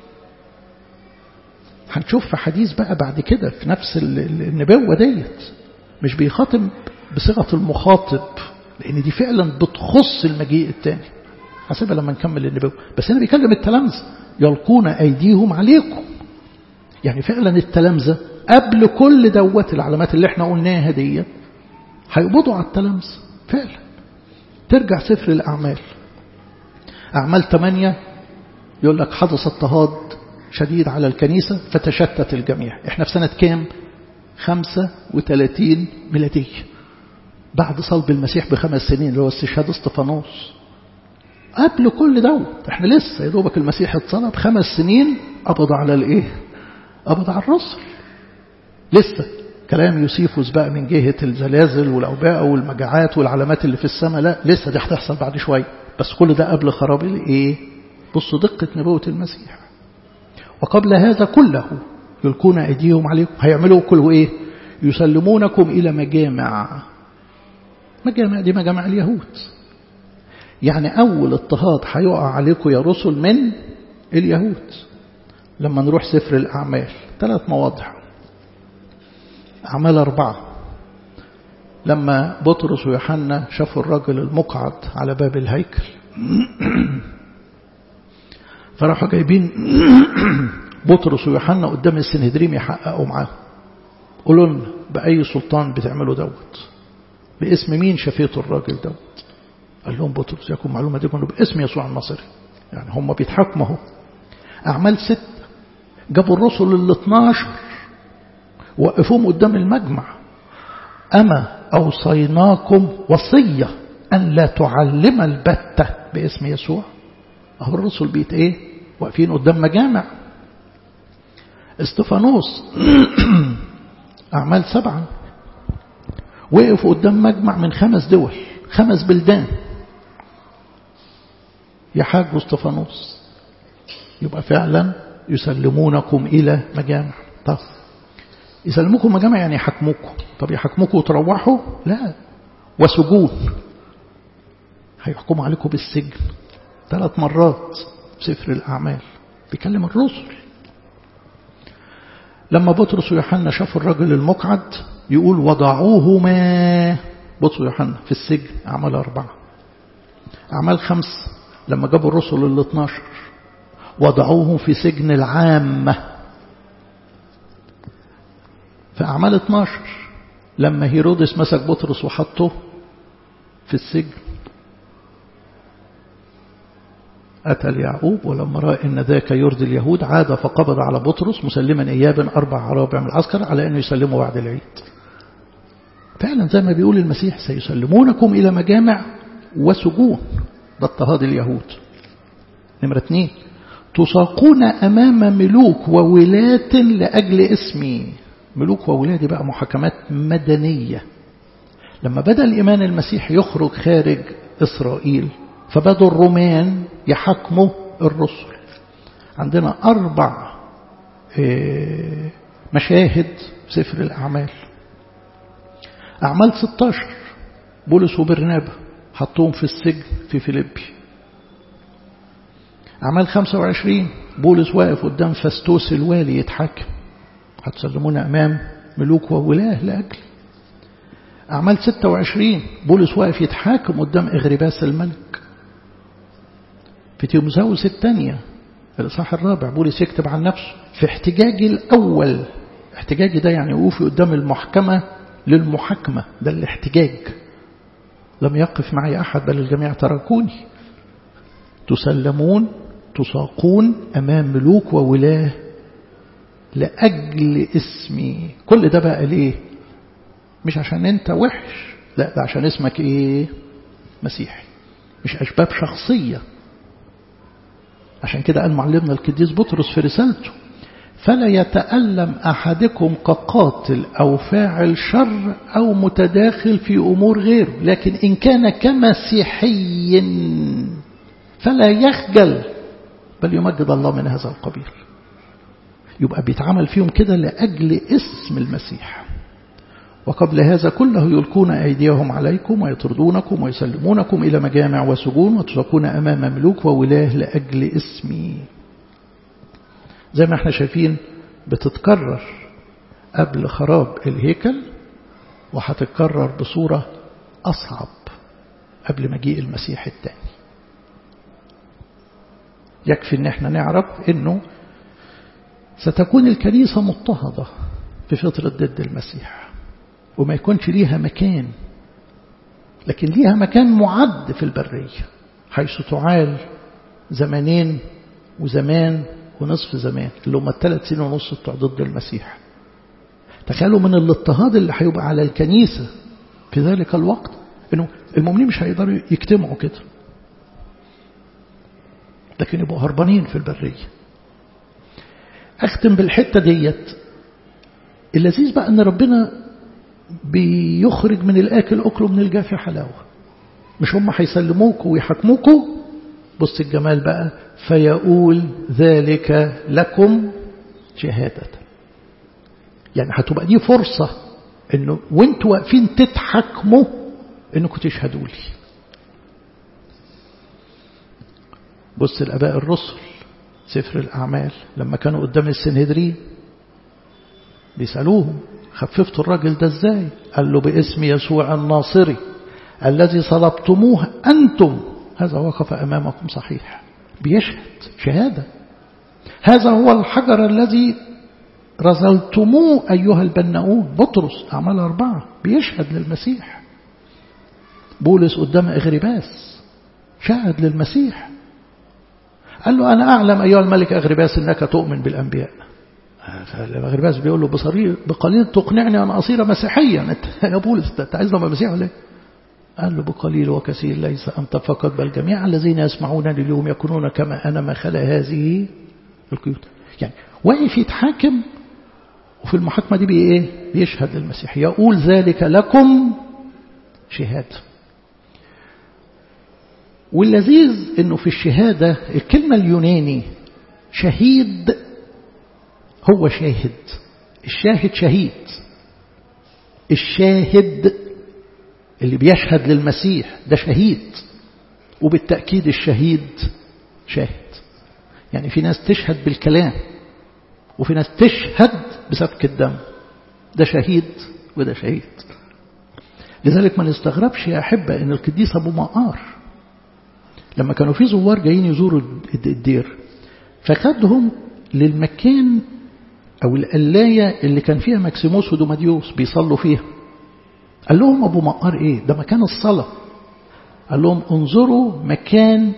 هنشوف في حديث بقى بعد كده في نفس النبوة ديت مش بيخاطب بصيغة المخاطب لأن دي فعلا بتخص المجيء الثاني حسبها لما نكمل النبوة بس هنا بيكلم التلامذة يلقون أيديهم عليكم يعني فعلا التلامذة قبل كل دوت العلامات اللي احنا قلناها دي هيقبضوا على التلامذة فعلا ترجع سفر الأعمال أعمال 8 يقول لك حدث اضطهاد شديد على الكنيسة فتشتت الجميع احنا في سنة كام 35 ميلادية بعد صلب المسيح بخمس سنين اللي هو استشهاد استفانوس قبل كل دوت احنا لسه يا دوبك المسيح اتصلب خمس سنين قبض على الايه قبض على الرسل لسه كلام يوسيفوس بقى من جهة الزلازل والأوباء والمجاعات والعلامات اللي في السماء لا لسه دي هتحصل بعد شوية بس كل ده قبل خراب الايه بصوا دقة نبوة المسيح وقبل هذا كله يلقون أيديهم عليكم هيعملوا كله ايه يسلمونكم إلى مجامع مجامع دي مجامع اليهود يعني أول اضطهاد هيقع عليكم يا رسل من اليهود لما نروح سفر الأعمال ثلاث مواضع أعمال أربعة لما بطرس ويوحنا شافوا الرجل المقعد على باب الهيكل فراحوا جايبين بطرس ويوحنا قدام السنهدريم يحققوا معاهم قولوا لنا بأي سلطان بتعملوا دوت باسم مين شفيتوا الراجل دوت قال لهم بطرس يكون معلومة دي كانوا باسم يسوع الناصري يعني هم بيتحكموا اهو أعمال ست جابوا الرسل ال 12 وقفوهم قدام المجمع أما أوصيناكم وصية أن لا تعلم البتة باسم يسوع أهو الرسل بيت إيه واقفين قدام مجامع استفانوس أعمال سبعة وقفوا قدام مجمع من خمس دول خمس بلدان يحاجوا استفانوس يبقى فعلا يسلمونكم إلى مجامع طب يسلموكم مجامع يعني يحكموكم طب يحكموكم وتروحوا لا وسجون هيحكموا عليكم بالسجن ثلاث مرات سفر الأعمال بيكلم الرسل لما بطرس ويوحنا شافوا الرجل المقعد يقول وضعوهما بطرس ويوحنا في السجن أعمال أربعة أعمال خمس لما جابوا الرسل ال 12 وضعوهم في سجن العامة في أعمال 12 لما هيرودس مسك بطرس وحطه في السجن أتى ليعقوب ولما رأى أن ذاك يرضي اليهود عاد فقبض على بطرس مسلما إيابا أربع عرابع من العسكر على أنه يسلمه بعد العيد فعلا زي ما بيقول المسيح سيسلمونكم إلى مجامع وسجون ده اضطهاد اليهود نمرة اثنين تساقون أمام ملوك وولاة لأجل اسمي ملوك وولاة دي بقى محاكمات مدنية لما بدأ الإيمان المسيحي يخرج خارج إسرائيل فبدوا الرومان يحكموا الرسل عندنا أربع مشاهد في سفر الأعمال أعمال 16 بولس وبرنابا حطوهم في السجن في فيليبي أعمال 25 بولس واقف قدام فاستوس الوالي يتحاكم هتسلمونا أمام ملوك وولاه لأجل أعمال 26 بولس واقف يتحاكم قدام إغرباس الملك في تيموزاوس الثانية الإصحاح الرابع بولس يكتب عن نفسه في احتجاجي الأول احتجاجي ده يعني وقوفي قدام المحكمة للمحاكمة ده الاحتجاج لم يقف معي أحد بل الجميع تركوني تسلمون تساقون أمام ملوك وولاه لأجل اسمي كل ده بقى ليه مش عشان انت وحش لا ده عشان اسمك ايه مسيحي مش أسباب شخصية عشان كده قال معلمنا القديس بطرس في رسالته فلا يتألم أحدكم كقاتل أو فاعل شر أو متداخل في أمور غيره لكن إن كان كمسيحي فلا يخجل بل يمجد الله من هذا القبيل يبقى بيتعمل فيهم كده لأجل اسم المسيح وقبل هذا كله يلقون أيديهم عليكم ويطردونكم ويسلمونكم إلى مجامع وسجون وتساقون أمام ملوك وولاه لأجل اسمي زي ما احنا شايفين بتتكرر قبل خراب الهيكل وهتتكرر بصورة أصعب قبل مجيء المسيح الثاني يكفي ان احنا نعرف انه ستكون الكنيسة مضطهدة في فترة ضد المسيح وما يكونش ليها مكان لكن ليها مكان معد في البرية حيث تعال زمانين وزمان ونصف زمان اللي هم الثلاث سنين ونص بتوع ضد المسيح تخيلوا من الاضطهاد اللي هيبقى على الكنيسة في ذلك الوقت انه المؤمنين مش هيقدروا يجتمعوا كده لكن يبقوا هربانين في البرية أختم بالحتة ديت اللذيذ بقى أن ربنا بيخرج من الآكل أكله من الجافي حلاوة مش هم هيسلموكوا ويحكموكوا بص الجمال بقى فيقول ذلك لكم شهادة يعني هتبقى دي فرصة انه وانتوا واقفين تتحكموا انكم تشهدوا لي بص الاباء الرسل سفر الاعمال لما كانوا قدام السنهدرين بيسالوهم خففتوا الراجل ده ازاي قال له باسم يسوع الناصري الذي صلبتموه انتم هذا وقف امامكم صحيح بيشهد شهاده هذا هو الحجر الذي رزلتموه أيها البناؤون بطرس أعمال أربعة بيشهد للمسيح بولس قدام أغرباس شهد للمسيح قال له أنا أعلم أيها الملك أغرباس أنك تؤمن بالأنبياء أغرباس بيقول له بصرير بقليل تقنعني أن أصير مسيحيا أنت يا بولس أنت عايز أبقى مسيحي ولا قال له بقليل وكثير ليس أنت فقط بل جميع الذين يسمعونني اليوم يكونون كما أنا ما خلا هذه القيود يعني واقف يتحاكم وفي المحاكمة دي بي إيه؟ بيشهد للمسيح يقول ذلك لكم شهادة واللذيذ انه في الشهادة الكلمة اليوناني شهيد هو شاهد الشاهد شهيد الشاهد اللي بيشهد للمسيح ده شهيد وبالتأكيد الشهيد شاهد يعني في ناس تشهد بالكلام وفي ناس تشهد بسفك الدم ده شهيد وده شهيد لذلك ما نستغربش يا أحبة أن القديس أبو مقار لما كانوا في زوار جايين يزوروا الدير فخدهم للمكان أو القلاية اللي كان فيها ماكسيموس ودوماديوس بيصلوا فيها قال لهم أبو مقار إيه ده مكان الصلاة قال لهم انظروا مكان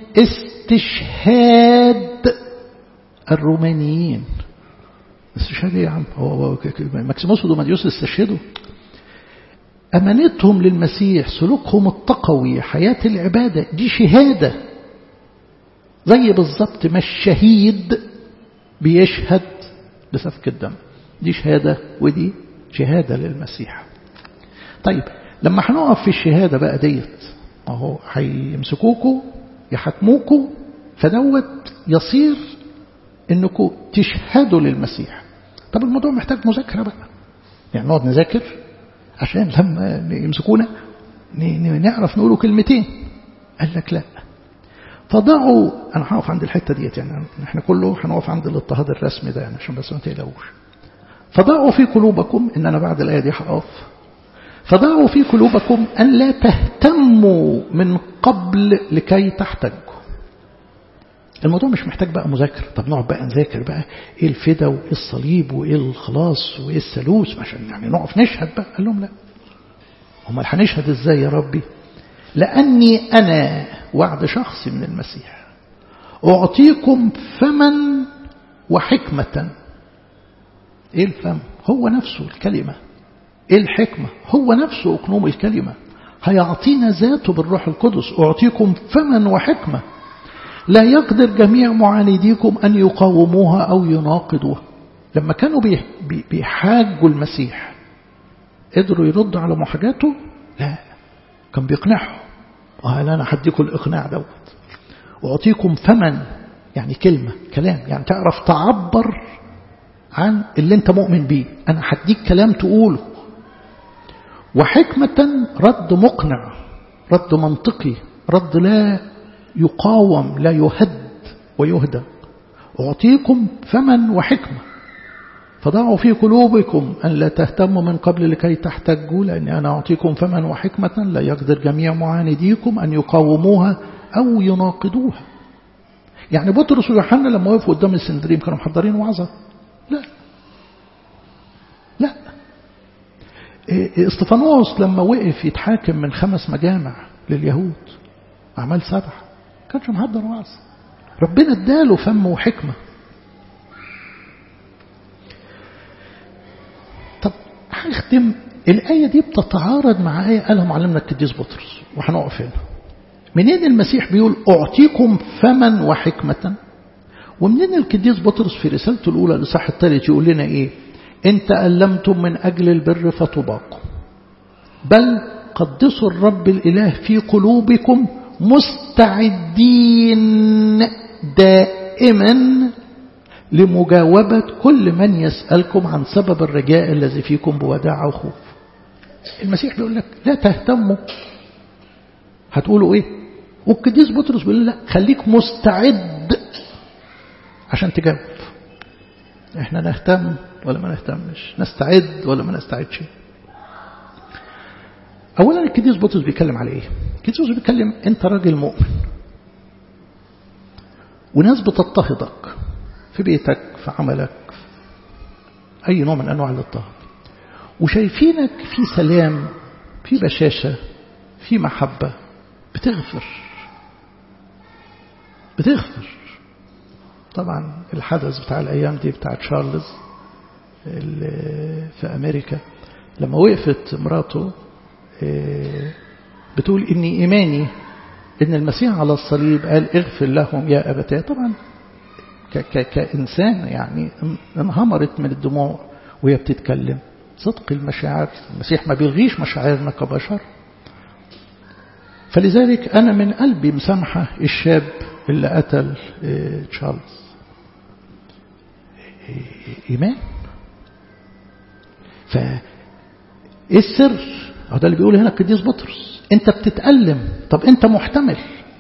استشهاد الرومانيين استشهاد ايه يا عم هو ماكسيموس ودوماديوس استشهدوا أمانتهم للمسيح سلوكهم التقوي حياة العبادة دي شهادة زي بالظبط ما الشهيد بيشهد بسفك الدم دي شهادة ودي شهادة للمسيح طيب لما هنقف في الشهادة بقى ديت اهو هيمسكوكوا يحكموكوا فدوت يصير انكم تشهدوا للمسيح طب الموضوع محتاج مذاكرة بقى يعني نقعد نذاكر عشان لما يمسكونا نعرف نقولوا كلمتين قال لك لا فضعوا انا هقف عند الحته ديت يعني احنا كله هنقف عند الاضطهاد الرسمي ده يعني عشان بس ما تقلقوش فضعوا في قلوبكم ان انا بعد الايه دي هقف فضعوا في قلوبكم ان لا تهتموا من قبل لكي تحتجوا الموضوع مش محتاج بقى مذاكرة طب نقعد بقى نذاكر بقى ايه الفدا وايه الصليب وايه الخلاص وايه الثالوث عشان يعني نقف نشهد بقى قال لهم لا امال هنشهد ازاي يا ربي لاني انا وعد شخصي من المسيح اعطيكم فما وحكمة ايه الفم هو نفسه الكلمة ايه الحكمة هو نفسه اقنوم الكلمة هيعطينا ذاته بالروح القدس اعطيكم فما وحكمه لا يقدر جميع معانديكم أن يقاوموها أو يناقضوها لما كانوا بيحاجوا المسيح قدروا يردوا على محاجاته لا كان بيقنعهم وقال أنا هديكم الإقناع دوت وأعطيكم فمن يعني كلمة كلام يعني تعرف تعبر عن اللي انت مؤمن بيه أنا هديك كلام تقوله وحكمة رد مقنع رد منطقي رد لا يقاوم لا يهد ويهدى أعطيكم فما وحكمة فضعوا في قلوبكم أن لا تهتموا من قبل لكي تحتجوا لأني أنا أعطيكم فما وحكمة لا يقدر جميع معانديكم أن يقاوموها أو يناقضوها يعني بطرس ويوحنا لما وقفوا قدام السندريم كانوا محضرين وعظة لا لا استفانوس لما وقف يتحاكم من خمس مجامع لليهود أعمال سبعة كانش محضر وعظ ربنا اداله فم وحكمة طب هختم الآية دي بتتعارض مع آية قالها معلمنا القديس بطرس وهنقف هنا منين المسيح بيقول أعطيكم فما وحكمة ومنين القديس بطرس في رسالته الأولى لصح الثالث يقول لنا إيه إن تألمتم من أجل البر فتباقوا بل قدسوا الرب الإله في قلوبكم مستعدين دائما لمجاوبة كل من يسألكم عن سبب الرجاء الذي فيكم بوداع وخوف المسيح بيقول لك لا تهتموا هتقولوا ايه والقديس بطرس بيقول لا خليك مستعد عشان تجاوب احنا نهتم ولا ما نهتمش نستعد ولا ما نستعدش اولا القديس بطرس بيتكلم على ايه القديس بطرس بيتكلم انت راجل مؤمن وناس بتضطهدك في بيتك في عملك اي نوع من انواع الاضطهاد وشايفينك في سلام في بشاشه في محبه بتغفر بتغفر طبعا الحدث بتاع الأيام دي بتاع تشارلز في أمريكا لما وقفت مراته بتقول إني إيماني إن المسيح على الصليب قال اغفر لهم يا أبتاه طبعا كإنسان يعني انهمرت من الدموع وهي بتتكلم صدق المشاعر المسيح ما بيلغيش مشاعرنا كبشر فلذلك أنا من قلبي مسامحة الشاب اللي قتل تشارلز إيمان فإيه السر هو ده اللي بيقوله هنا القديس بطرس أنت بتتألم طب أنت محتمل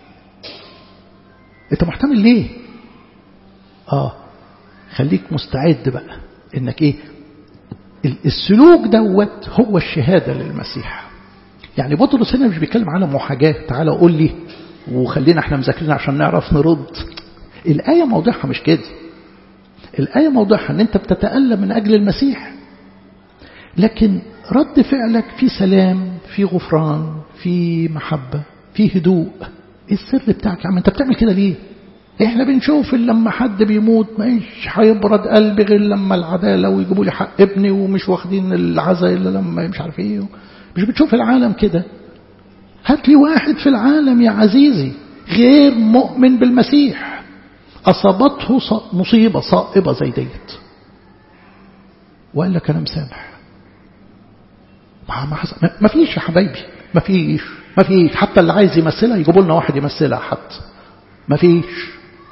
أنت محتمل ليه آه خليك مستعد بقى إنك إيه السلوك دوت هو الشهادة للمسيح يعني بطرس هنا مش بيتكلم على محاجاة تعالى قول لي وخلينا احنا مذاكرين عشان نعرف نرد الآية موضوعها مش كده الآية موضوعها ان انت بتتألم من أجل المسيح لكن رد فعلك في سلام في غفران في محبة في هدوء ايه السر بتاعك يا عم انت بتعمل كده ليه احنا بنشوف لما حد بيموت مش هيبرد قلبي غير لما العدالة ويجيبوا لي حق ابني ومش واخدين العزاء الا لما مش عارف ايه مش بتشوف العالم كده هات لي واحد في العالم يا عزيزي غير مؤمن بالمسيح أصابته مصيبة صائبة زي ديت وقال لك أنا مسامح ما, ما, ما فيش يا حبايبي ما فيش ما فيش حتى اللي عايز يمثلها يجيبوا لنا واحد يمثلها حتى ما فيش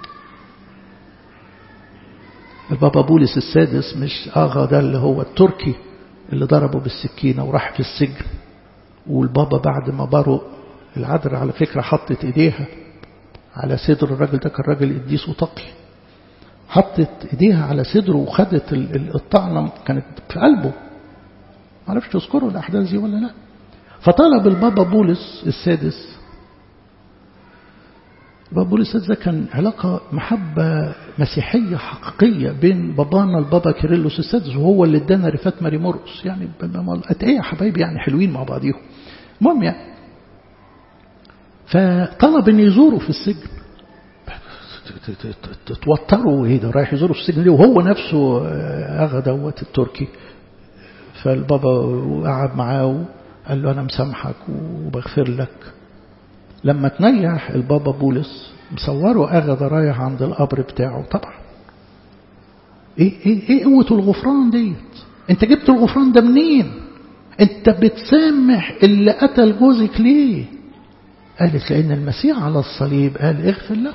البابا بولس السادس مش آغا ده اللي هو التركي اللي ضربه بالسكينة وراح في السجن والبابا بعد ما برق العذراء على فكرة حطت ايديها على صدر الراجل ده كان راجل قديس وتقي حطت ايديها على صدره وخدت الطعنة كانت في قلبه معرفش تذكروا الأحداث دي ولا لا فطلب البابا بولس السادس بابا بولس السادس ده كان علاقة محبة مسيحية حقيقية بين بابانا البابا كيرلس السادس وهو اللي ادانا رفات ماري مرقس يعني ايه يا حبايبي يعني حلوين مع بعضيهم المهم يعني فطلب ان يزوروا في السجن توتروا ايه ده رايح يزوروا في السجن ليه وهو نفسه اغا دوت التركي فالبابا قعد معاه قال له انا مسامحك وبغفر لك لما تنيح البابا بولس مصوره اغا ده رايح عند القبر بتاعه طبعا ايه ايه ايه قوه الغفران ديت انت جبت الغفران ده منين انت بتسامح اللي قتل جوزك ليه قالت لأن المسيح على الصليب قال اغفر له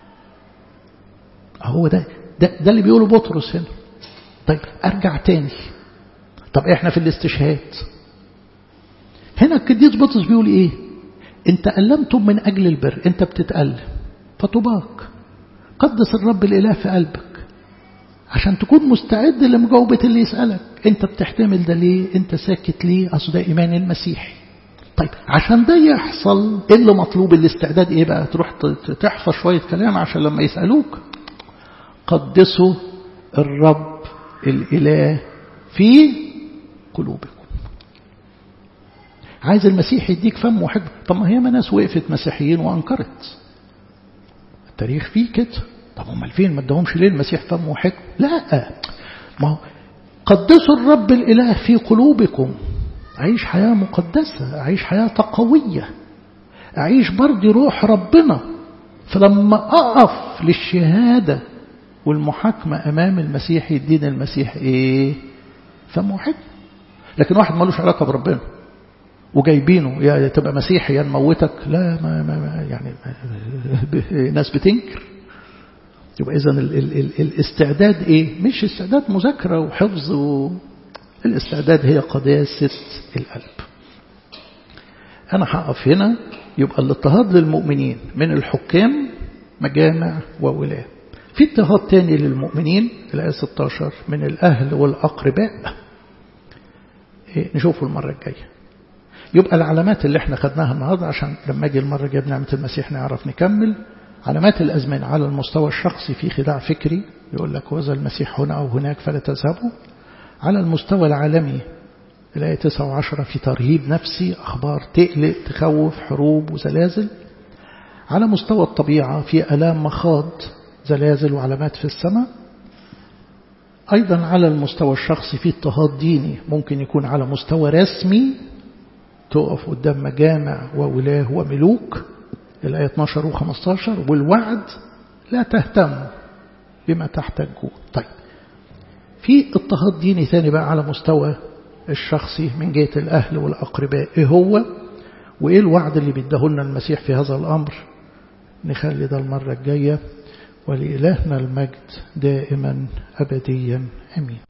هو ده ده, ده اللي بيقوله بطرس هنا طيب أرجع تاني طب إحنا في الاستشهاد هنا القديس بطرس بيقول إيه أنت ألمتم من أجل البر أنت بتتألم فطباك قدس الرب الإله في قلبك عشان تكون مستعد لمجاوبة اللي يسألك أنت بتحتمل ده ليه أنت ساكت ليه أصل ده إيمان المسيحي طيب عشان ده يحصل ايه اللي مطلوب الاستعداد ايه بقى تروح تحفظ شوية كلام عشان لما يسألوك قدسوا الرب الإله في قلوبكم عايز المسيح يديك فم وحكمة طب ما هي ما ناس وقفت مسيحيين وأنكرت التاريخ فيه كده طب هم فين ما ادهمش ليه المسيح فم وحكمة لا ما هو قدسوا الرب الإله في قلوبكم أعيش حياة مقدسة أعيش حياة تقوية أعيش برضي روح ربنا فلما أقف للشهادة والمحاكمة أمام المسيح يدين المسيح إيه فمحب لكن واحد ملوش علاقة بربنا وجايبينه يا تبقى مسيحي يا نموتك لا ما, ما, ما يعني ما ناس بتنكر يبقى إذا ال ال ال الاستعداد إيه مش استعداد مذاكرة وحفظ و... الاستعداد هي قداسة القلب أنا هقف هنا يبقى الاضطهاد للمؤمنين من الحكام مجامع وولاة في اضطهاد تاني للمؤمنين الآية 16 من الأهل والأقرباء إيه نشوفه المرة الجاية يبقى العلامات اللي احنا خدناها النهاردة عشان لما اجي المرة الجاية بنعمة المسيح نعرف نكمل علامات الأزمان على المستوى الشخصي في خداع فكري يقول لك وذا المسيح هنا أو هناك فلا تذهبوا على المستوى العالمي الآية 9 و10 في ترهيب نفسي أخبار تقلق تخوف حروب وزلازل على مستوى الطبيعة في ألام مخاض زلازل وعلامات في السماء أيضا على المستوى الشخصي في اضطهاد ديني ممكن يكون على مستوى رسمي تقف قدام مجامع وولاه وملوك الآية 12 و15 والوعد لا تهتم بما تحتاجون طيب في اضطهاد ديني ثاني بقى على مستوى الشخصي من جهة الأهل والأقرباء إيه هو وإيه الوعد اللي بيدهلنا المسيح في هذا الأمر نخلي ده المرة الجاية ولإلهنا المجد دائما أبديا أمين